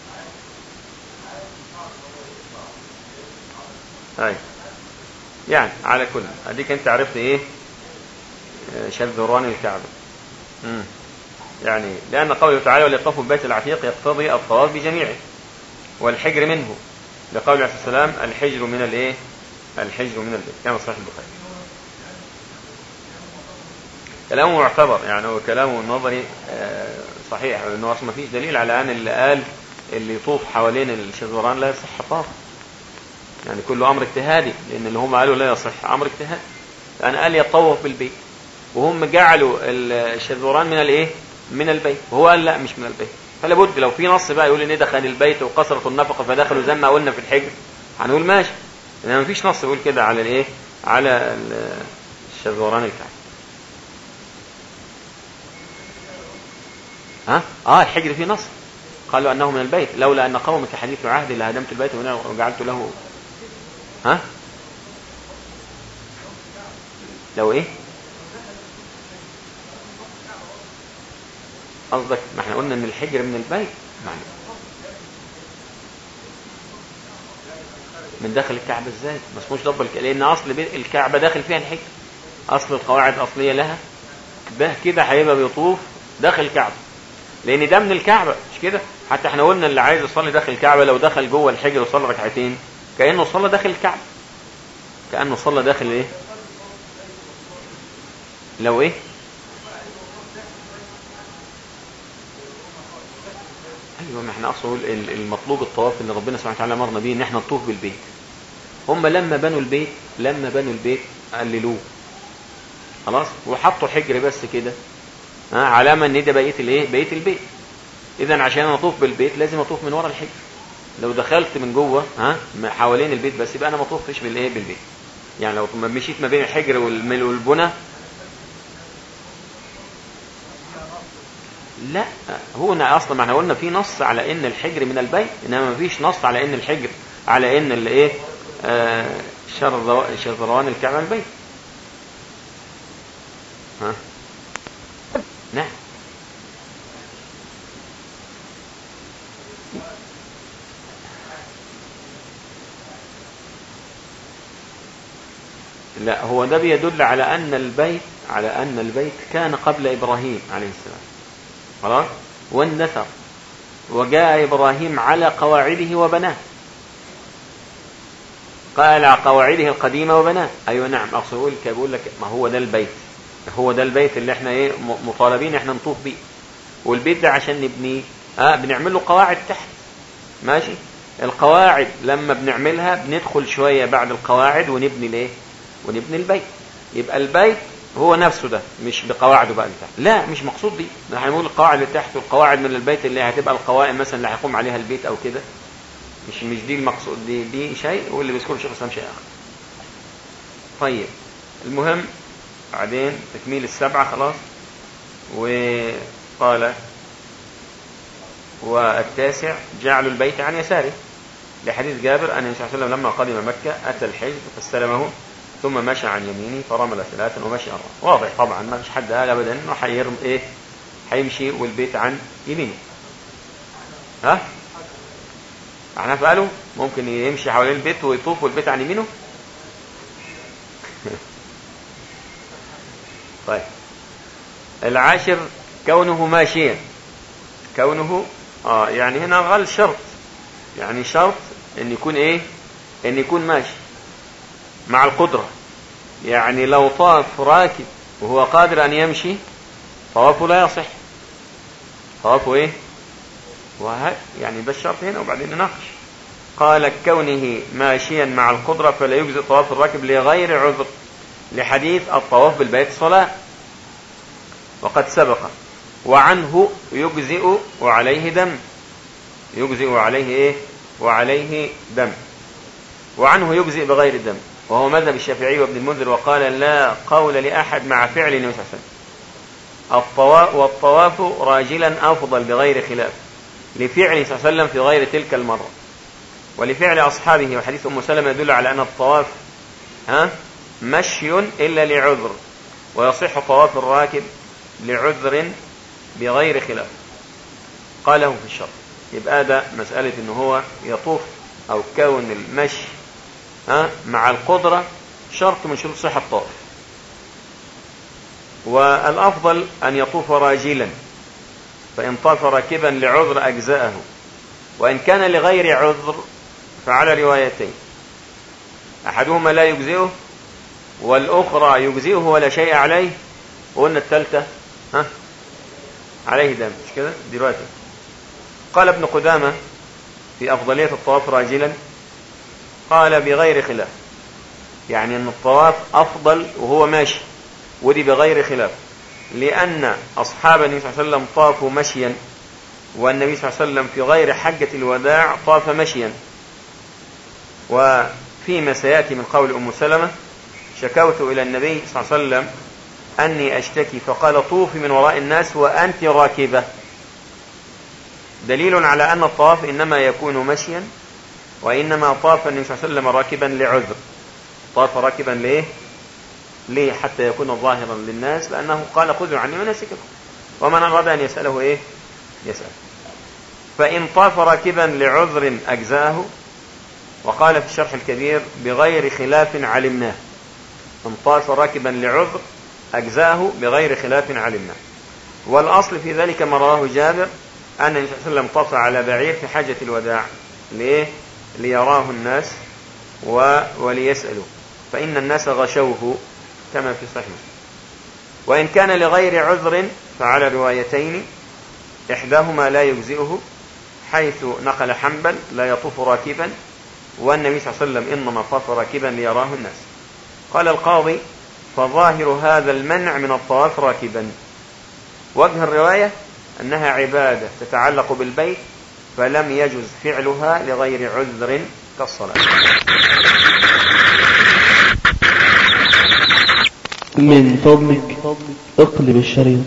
Speaker 5: اي يعني على كل اديك انت عرفت ايه آه، شذران الكعبه امم يعني لان قوله تعالى وليطوفوا ببيت العتيق يقتضي الطواف بجميعه والحجر منه لقول عليه السلام الحجر من الايه الحجر من البيت كما صحيح البخاري كلامه معتبر يعني هو كلامه النظري آه، صحيح لانه اصلا ما فيش دليل على ان اللي قال اللي يطوف حوالين الشذوران لا يصح طاف يعني كله امر اجتهادي لان اللي هم قالوا لا يصح امر اجتهادي يعني قال يطوف بالبيت وهم جعلوا الشذوران من الايه من البيت وهو قال لا مش من البيت فلا بد لو في نص بقى يقول ان دخل البيت وقصرت النفقه فدخلوا زي ما قلنا في الحجر هنقول ماشي انما ما فيش نص يقول كده على الايه على الشذوران الكعب ها اه الحجر فيه نص قالوا انه من البيت لولا ان قومك حديث عهد لهدمت البيت وجعلت له ها لو ايه قصدك ما احنا قلنا ان الحجر من البيت معنى من داخل الكعبة ازاي ما اسموش ضب لان اصل الكعبة داخل فيها الحجر اصل القواعد الاصلية لها ده كده هيبقى بيطوف داخل الكعبة لان ده من الكعبة مش كده حتى احنا قلنا اللي عايز يصلي داخل الكعبة لو دخل جوه الحجر وصلى ركعتين كأنه صلى داخل الكعبة كأنه صلى داخل ايه لو ايه ايوه ما احنا اصل المطلوب الطواف اللي ربنا سبحانه وتعالى امرنا بيه ان احنا نطوف بالبيت هم لما بنوا البيت لما بنوا البيت قللوه خلاص وحطوا حجر بس كده ها علامه ان ده بقيه الايه بقيه البيت اذا عشان اطوف بالبيت لازم اطوف من ورا الحجر لو دخلت من جوه ها حوالين البيت بس يبقى انا ما طوفتش بالايه بالبيت يعني لو مشيت ما بين الحجر والبنى لا هنا اصلا ما احنا قلنا في نص على ان الحجر من البيت انما ما فيش نص على ان الحجر على ان الايه آه شرذوان الكعبه البيت ها نعم لا هو ده بيدل على أن البيت على أن البيت كان قبل إبراهيم عليه السلام خلاص واندثر وجاء إبراهيم على قواعده وبناه قال على قواعده القديمة وبناه أيوة نعم أقصد بقول لك ما هو ده البيت هو ده البيت اللي احنا ايه مطالبين احنا نطوف بيه والبيت ده عشان نبنيه اه بنعمل له قواعد تحت ماشي القواعد لما بنعملها بندخل شوية بعد القواعد ونبني الايه ونبني البيت يبقى البيت هو نفسه ده مش بقواعده بقى اللي تحت لا مش مقصود دي ده هنقول القواعد اللي تحت والقواعد من البيت اللي هتبقى القوائم مثلا اللي هيقوم عليها البيت او كده مش مش دي المقصود دي دي شيء واللي بيذكره الشيخ الاسلام شيء اخر طيب المهم بعدين تكميل السبعه خلاص وقال والتاسع جعل البيت عن يساره لحديث جابر أن النبي صلى الله عليه وسلم لما قدم مكة أتى الحج فاستلمه ثم مشى عن يمينه فرمل ثلاثا ومشي أربعا واضح طبعا ما فيش حد قال أبدا إنه حيرم إيه حيمشي والبيت عن يمينه ها احنا قالوا ممكن يمشي حوالين البيت ويطوف والبيت عن يمينه طيب العاشر كونه ماشيا كونه اه يعني هنا غل شرط يعني شرط ان يكون ايه ان يكون ماشي مع القدرة يعني لو طاف راكب وهو قادر ان يمشي طوافه لا يصح طوافه ايه وهي يعني ده الشرط هنا وبعدين نناقش قال كونه ماشيا مع القدرة فلا يجزئ طواف الراكب لغير عذر لحديث الطواف بالبيت صلاة وقد سبق وعنه يجزئ وعليه دم يجزئ وعليه ايه وعليه دم وعنه يجزئ بغير الدم وهو مذهب الشافعي وابن المنذر وقال لا قول لأحد مع فعل النبي صلى الله عليه وسلم الطواف والطواف راجلا أفضل بغير خلاف لفعل صلى الله عليه وسلم في غير تلك المرة ولفعل أصحابه وحديث أم سلمة يدل على أن الطواف ها مشي إلا لعذر ويصح طواف الراكب لعذر بغير خلاف قاله في الشرط يبقى ده مسألة ان هو يطوف او كون المشي ها مع القدرة شرط من شروط صحة الطواف والأفضل أن يطوف راجلا فإن طاف راكبا لعذر أجزاءه وإن كان لغير عذر فعلى روايتين أحدهما لا يجزئه والأخرى يجزئه ولا شيء عليه وقلنا الثالثة ها عليه دم مش كده دلوقتي قال ابن قدامة في أفضلية الطواف راجلا قال بغير خلاف يعني أن الطواف أفضل وهو ماشي ودي بغير خلاف لأن أصحاب النبي صلى الله عليه وسلم طافوا مشيا والنبي صلى الله عليه وسلم في غير حجة الوداع طاف مشيا وفيما سيأتي من قول أم سلمة شكوت إلى النبي صلى الله عليه وسلم أني أشتكي فقال طوفي من وراء الناس وأنت راكبة دليل على أن الطواف إنما يكون مشيا وإنما طاف النبي صلى الله عليه وسلم راكبا لعذر طاف راكبا ليه ليه حتى يكون ظاهرا للناس لأنه قال خذوا عني مناسككم ومن أراد أن يسأله إيه يسأل فإن طاف راكبا لعذر أجزاه وقال في الشرح الكبير بغير خلاف علمناه إن طاف راكبا لعذر أجزاه بغير خلاف علمناه والأصل في ذلك ما رواه جابر أن النبي صلى الله عليه وسلم طاف على بعير في حاجة الوداع ليه؟ ليراه الناس و... وليسألوا فإن الناس غشوه كما في صحيح مسلم وإن كان لغير عذر فعلى روايتين إحداهما لا يجزئه حيث نقل حنبل لا يطوف راكبا والنبي صلى الله عليه وسلم إنما طاف راكبا ليراه الناس قال القاضي فظاهر هذا المنع من الطواف راكبا وجه الرواية أنها عبادة تتعلق بالبيت فلم يجز فعلها لغير عذر كالصلاة
Speaker 2: من فضلك اقلب الشريط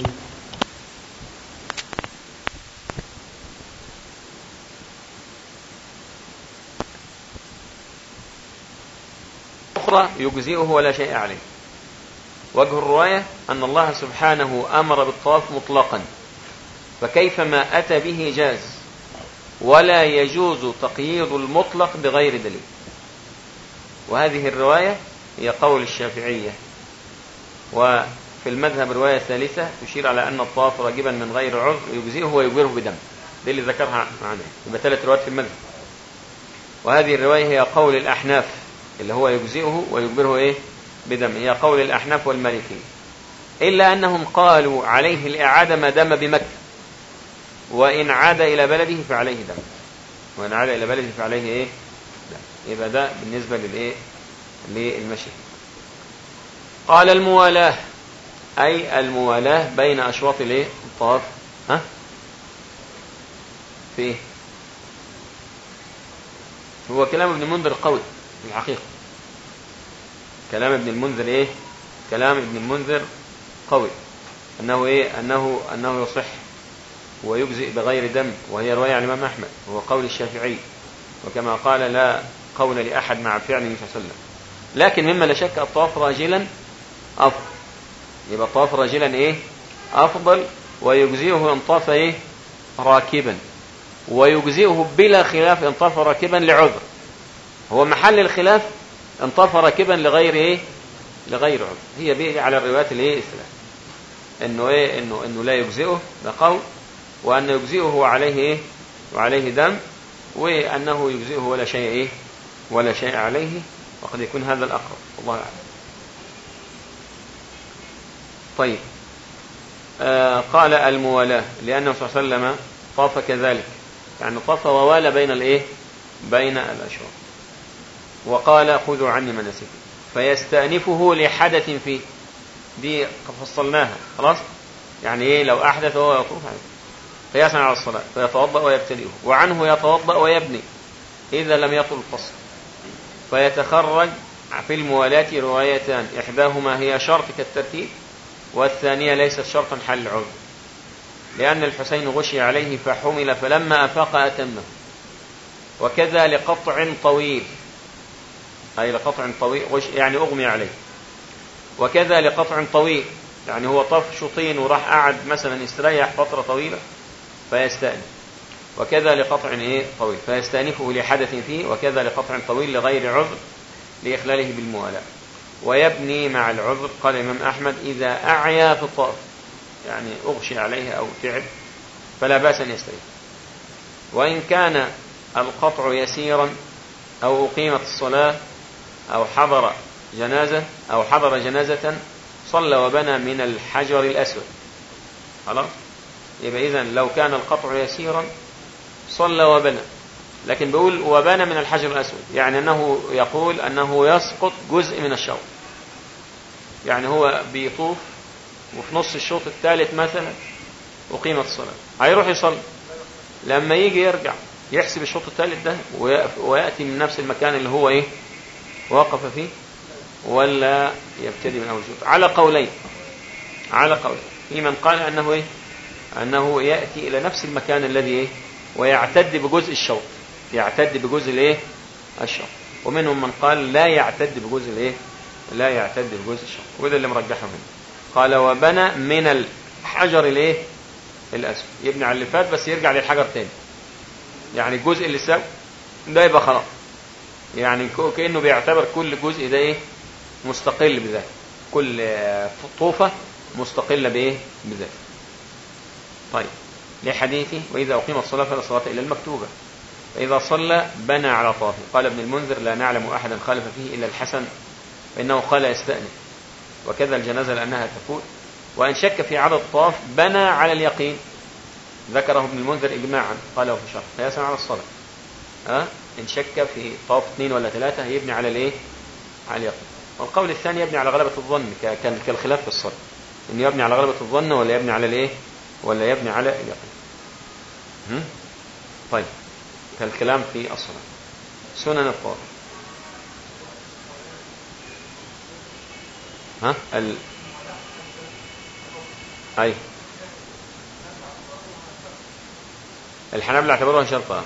Speaker 5: أخرى يجزئه ولا شيء عليه وجه الرواية أن الله سبحانه أمر بالطواف مطلقا فكيفما أتى به جاز ولا يجوز تقييد المطلق بغير دليل وهذه الرواية هي قول الشافعية وفي المذهب رواية ثالثة تشير على أن الطواف راجبا من غير عذر يجزئه ويجبره بدم دي اللي ذكرها معنا يبقى ثلاث روايات في المذهب وهذه الرواية هي قول الأحناف اللي هو يجزئه ويجبره إيه بدم هي قول الأحناف والمالكية إلا أنهم قالوا عليه الإعادة ما دام بمكة وإن عاد إلى بلده فعليه دم وإن عاد إلى بلده فعليه إيه دم يبقى ده بالنسبة للإيه للمشي قال الموالاة أي الموالاة بين أشواط الإيه الطواف ها في إيه هو كلام ابن المنذر قوي في الحقيقة كلام ابن المنذر ايه كلام ابن المنذر قوي انه ايه انه انه يصح ويجزئ بغير دم وهي رواية عن الامام احمد وهو قول الشافعي وكما قال لا قول لاحد مع فعل النبي صلى الله عليه وسلم لكن مما لا شك الطواف راجلا افضل يبقى الطواف راجلا ايه افضل ويجزئه ان طاف ايه راكبا ويجزئه بلا خلاف ان طاف راكبا لعذر هو محل الخلاف ان طاف راكبا لغير ايه لغير عذر هي بيه على الروايات الايه الثلاث انه ايه انه انه لا يجزئه ده قول وان يجزئه وعليه ايه وعليه دم وانه يجزئه ولا شيء ايه ولا شيء عليه وقد يكون هذا الاقرب والله اعلم طيب آه قال الموالاة لأنه صلى الله عليه وسلم طاف كذلك يعني طاف ووالى بين الايه بين الأشهر وقال خذوا عني مناسككم فيستأنفه لحدث فيه دي فصلناها خلاص يعني ايه لو احدث وهو يطوف عليه قياسا على الصلاة فيتوضأ ويبتدئه وعنه يتوضأ ويبني إذا لم يطل الفصل فيتخرج في الموالاة روايتان إحداهما هي شرط كالترتيب والثانية ليست شرطا حل العذر لأن الحسين غشي عليه فحمل فلما أفاق أتمه وكذا لقطع طويل أي لقطع طويل غش يعني أغمي عليه وكذا لقطع طويل يعني هو طاف شوطين وراح قعد مثلا يستريح فترة طويلة فيستأنف وكذا لقطع ايه طويل فيستأنفه لحدث فيه وكذا لقطع طويل لغير عذر لإخلاله بالموالاة ويبني مع العذر قال الإمام أحمد إذا أعيا في الطائف يعني أغشي عليه أو تعب فلا بأس أن يستريح وإن كان القطع يسيرا أو أقيمت الصلاة أو حضر جنازة أو حضر جنازة صلى وبنى من الحجر الأسود خلاص يبقى إذا لو كان القطع يسيرا صلى وبنى لكن بيقول وبنى من الحجر الأسود يعني أنه يقول أنه يسقط جزء من الشوط يعني هو بيطوف وفي نص الشوط الثالث مثلا أقيمت الصلاة هيروح يصلي لما يجي يرجع يحسب الشوط الثالث ده ويأتي من نفس المكان اللي هو إيه وقف فيه ولا يبتدي من أول الشوط على قولين على قولين في من قال أنه إيه أنه يأتي إلى نفس المكان الذي إيه ويعتد بجزء الشوط يعتد بجزء الإيه الشوط ومنهم من قال لا يعتد بجزء الإيه لا يعتد بجزء الشوط وده اللي مرجحه منه قال وبنى من الحجر الإيه الأسود يبني على اللي فات بس يرجع للحجر تاني يعني الجزء اللي ساب ده يبقى خلاص يعني كأنه بيعتبر كل جزء ده ايه مستقل بذاته كل طوفة مستقلة بايه بذاته طيب لحديثه وإذا أقيمت الصلاة فلا صلاة إلا المكتوبة فإذا صلى بنى على طافه قال ابن المنذر لا نعلم أحدا خالف فيه إلا الحسن فإنه قال يستأنف وكذا الجنازة لأنها تفوت وإن شك في عدد طواف بنى على اليقين ذكره ابن المنذر إجماعا قاله في شرح قياسا على الصلاة أه؟ إن شك في طواف اثنين ولا ثلاثة يبني على الإيه؟ على اليقين والقول الثاني يبني على غلبة الظن كان كالخلاف في الصلاة إن يبني على غلبة الظن ولا يبني على الإيه؟ ولا يبني على اليقين هم؟ طيب كالكلام في الصلاة سنن الطواف ها ال... أي الحنابلة اعتبروها شرطا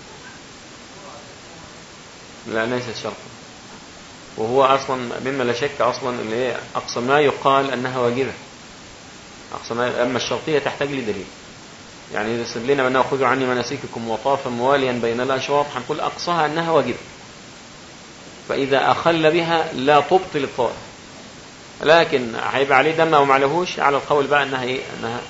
Speaker 5: لا ليست شرطا وهو اصلا مما لا شك اصلا اللي هي اقصى ما يقال انها واجبه اقصى ما اما الشرطيه تحتاج لدليل يعني اذا استدلنا بانه خذوا عني مناسككم وطافا مواليا بين الاشواط هنقول اقصاها انها واجبه فاذا اخل بها لا تبطل الطواف لكن هيبقى عليه دم او ما عليهوش على القول بقى انها ايه انها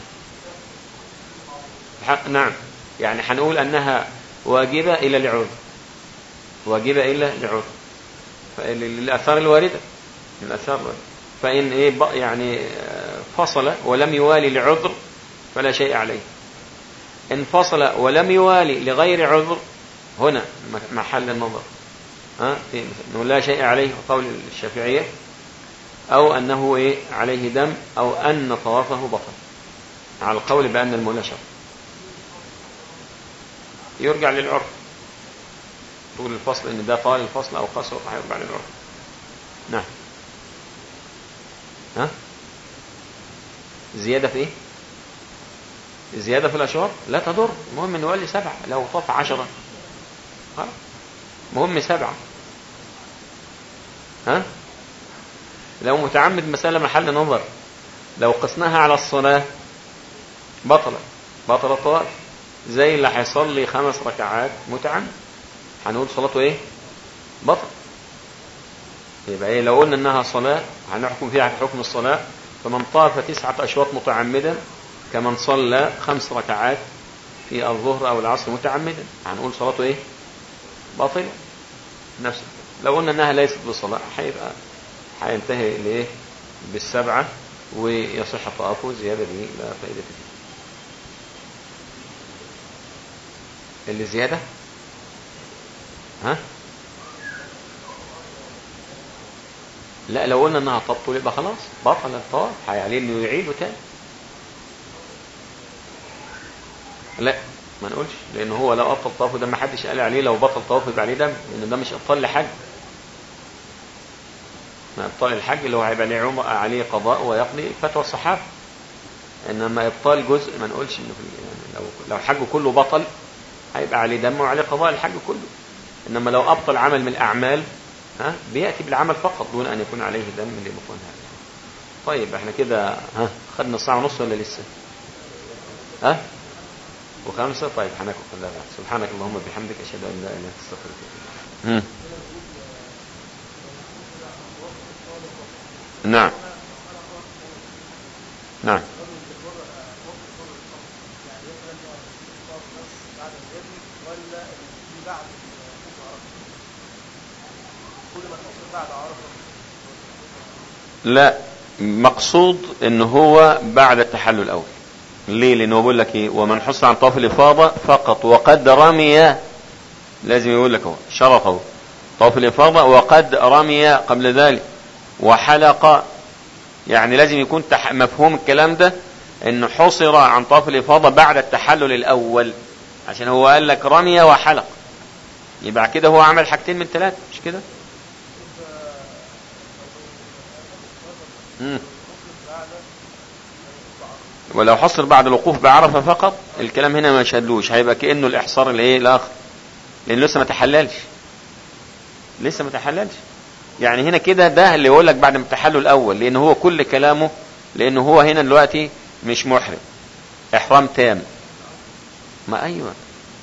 Speaker 5: نعم يعني هنقول انها واجبه الى العذر واجبه الى العذر للاثار الوارده من الاثار الوارده فان ايه يعني فصل ولم يوالي لعذر فلا شيء عليه ان فصل ولم يوالي لغير عذر هنا محل النظر ها انه لا شيء عليه قول الشافعيه او انه ايه عليه دم او ان طوافه بطل على القول بان المولى شرط يرجع للعرف طول الفصل ان ده طال الفصل او قصر هيرجع للعرف نعم ها زيادة في ايه زيادة في الأشهر لا تضر المهم انه يولي سبعة لو طاف عشرة ها مهم سبعة ها لو متعمد مسألة محل نظر لو قسناها على الصلاة بطلت بطل الطواف زي اللي هيصلي خمس ركعات متعمد هنقول صلاته ايه بطل يبقى ايه لو قلنا انها صلاة هنحكم فيها حكم الصلاة فمن طاف تسعة اشواط متعمدا كمن صلى خمس ركعات في الظهر او العصر متعمدا هنقول صلاته ايه باطلة نفس لو قلنا انها ليست بصلاة هيبقى هينتهي لايه بالسبعة ويصح طوافه زيادة دي لا فائدة فيه اللي زيادة ها لا لو قلنا انها تبطل يبقى خلاص بطل الطواف عليه انه يعيده تاني لا ما نقولش لان هو لو ابطل طوافه ده ما حدش قال عليه لو بطل طوافه يبقى عليه دم لان ده مش ابطال لحج ما ابطال الحج اللي هو هيبقى عليه عمر عليه قضاء ويقضي فتوى الصحابه انما ابطال جزء ما نقولش انه في يعني لو لو حجه كله بطل هيبقى عليه دم وعليه قضاء الحج كله انما لو ابطل عمل من الاعمال ها بياتي بالعمل فقط دون ان يكون عليه دم لبطلان هذا طيب احنا كده ها خدنا الساعة ونص ولا لسه ها وخمسة طيب هناكل كلها بعد سبحانك اللهم وبحمدك أشهد أن لا إله إلا أنت أستغفرك نعم نعم لا مقصود ان هو بعد التحلل الاول ليه لانه بيقول لك ايه ومن حصل عن طواف الافاضه فقط وقد رمي لازم يقول لك هو شرطه طواف الافاضه وقد رمي قبل ذلك وحلق يعني لازم يكون تح... مفهوم الكلام ده انه حصر عن طواف الافاضه بعد التحلل الاول عشان هو قال لك رمي وحلق يبقى كده هو عمل حاجتين من ثلاثه مش كده مم. ولو حصر بعد الوقوف بعرفه فقط الكلام هنا ما يشهدلوش هيبقى كانه الاحصار الايه الاخر لانه لسه ما تحللش لسه ما تحللش يعني هنا كده ده اللي يقول لك بعد ما التحلل الاول لان هو كل كلامه لانه هو هنا دلوقتي مش محرم احرام تام ما ايوه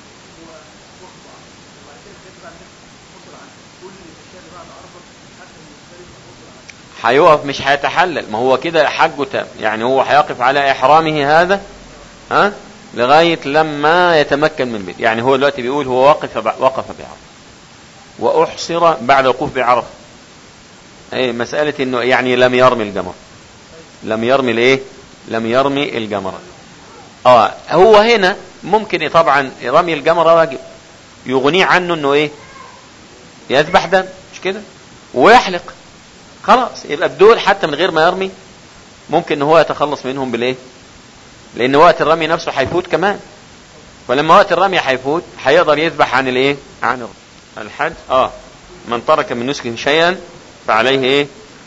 Speaker 5: هيقف مش هيتحلل ما هو كده حجه تام يعني هو هيقف على احرامه هذا ها لغايه لما يتمكن من البيت يعني هو دلوقتي بيقول هو وقف وقف بعرفه واحصر بعد الوقوف بعرفه ايه مساله انه يعني لم يرمي الجمر لم يرمي الايه لم يرمي الجمر اه هو هنا ممكن طبعا رمي الجمر واجب يغنيه عنه انه ايه يذبح دم مش كده ويحلق خلاص يبقى بدول حتى من غير ما يرمي ممكن ان هو يتخلص منهم بالايه لان وقت الرمي نفسه هيفوت كمان ولما وقت الرمي هيفوت هيقدر يذبح عن الايه عن الحج اه من ترك من نسكه شيئا فعليه ايه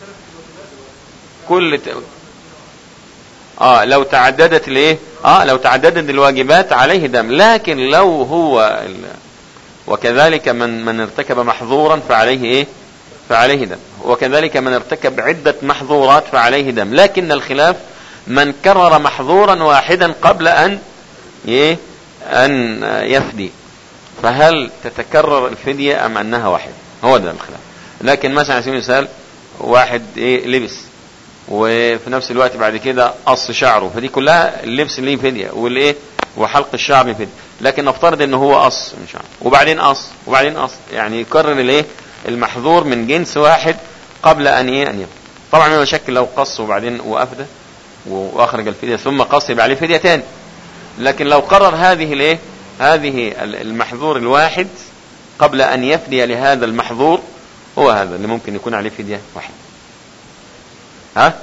Speaker 5: كل ت... اه لو تعددت الايه اه لو تعددت الواجبات عليه دم لكن لو هو ال... وكذلك من من ارتكب محظورا فعليه ايه فعليه دم وكذلك من ارتكب عدة محظورات فعليه دم لكن الخلاف من كرر محظورا واحدا قبل أن إيه أن يفدي فهل تتكرر الفدية أم أنها واحدة هو ده الخلاف لكن مثلا على سبيل المثال واحد إيه لبس وفي نفس الوقت بعد كده قص شعره فدي كلها اللبس ليه فدية والايه وحلق الشعر ليه فدية لكن نفترض ان هو قص من شعره وبعدين قص وبعدين قص يعني يكرر الايه المحظور من جنس واحد قبل ان ايه ان يبقى طبعا ما شك لو قص وبعدين وافدى واخرج الفدية ثم قص يبقى عليه فدية تاني لكن لو قرر هذه الايه هذه المحظور الواحد قبل ان يفدي لهذا المحظور هو هذا اللي ممكن يكون عليه فدية واحد ها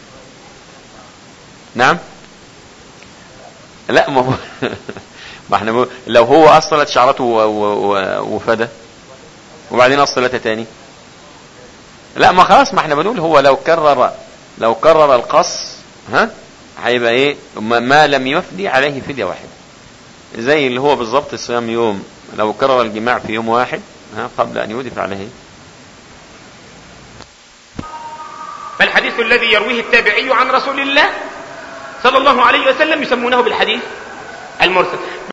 Speaker 5: نعم لا ما هو ما احنا لو هو اصلت شعرته وفدى وبعدين اصلتها تاني لا ما خلاص ما احنا بنقول هو لو كرر لو كرر القص ها هيبقى ايه ما لم يفدي عليه فدية واحدة زي اللي هو بالظبط صيام يوم لو كرر الجماع في يوم واحد ها قبل ان يودف عليه
Speaker 6: فالحديث الذي يرويه التابعي عن رسول الله صلى الله عليه وسلم يسمونه بالحديث المرسل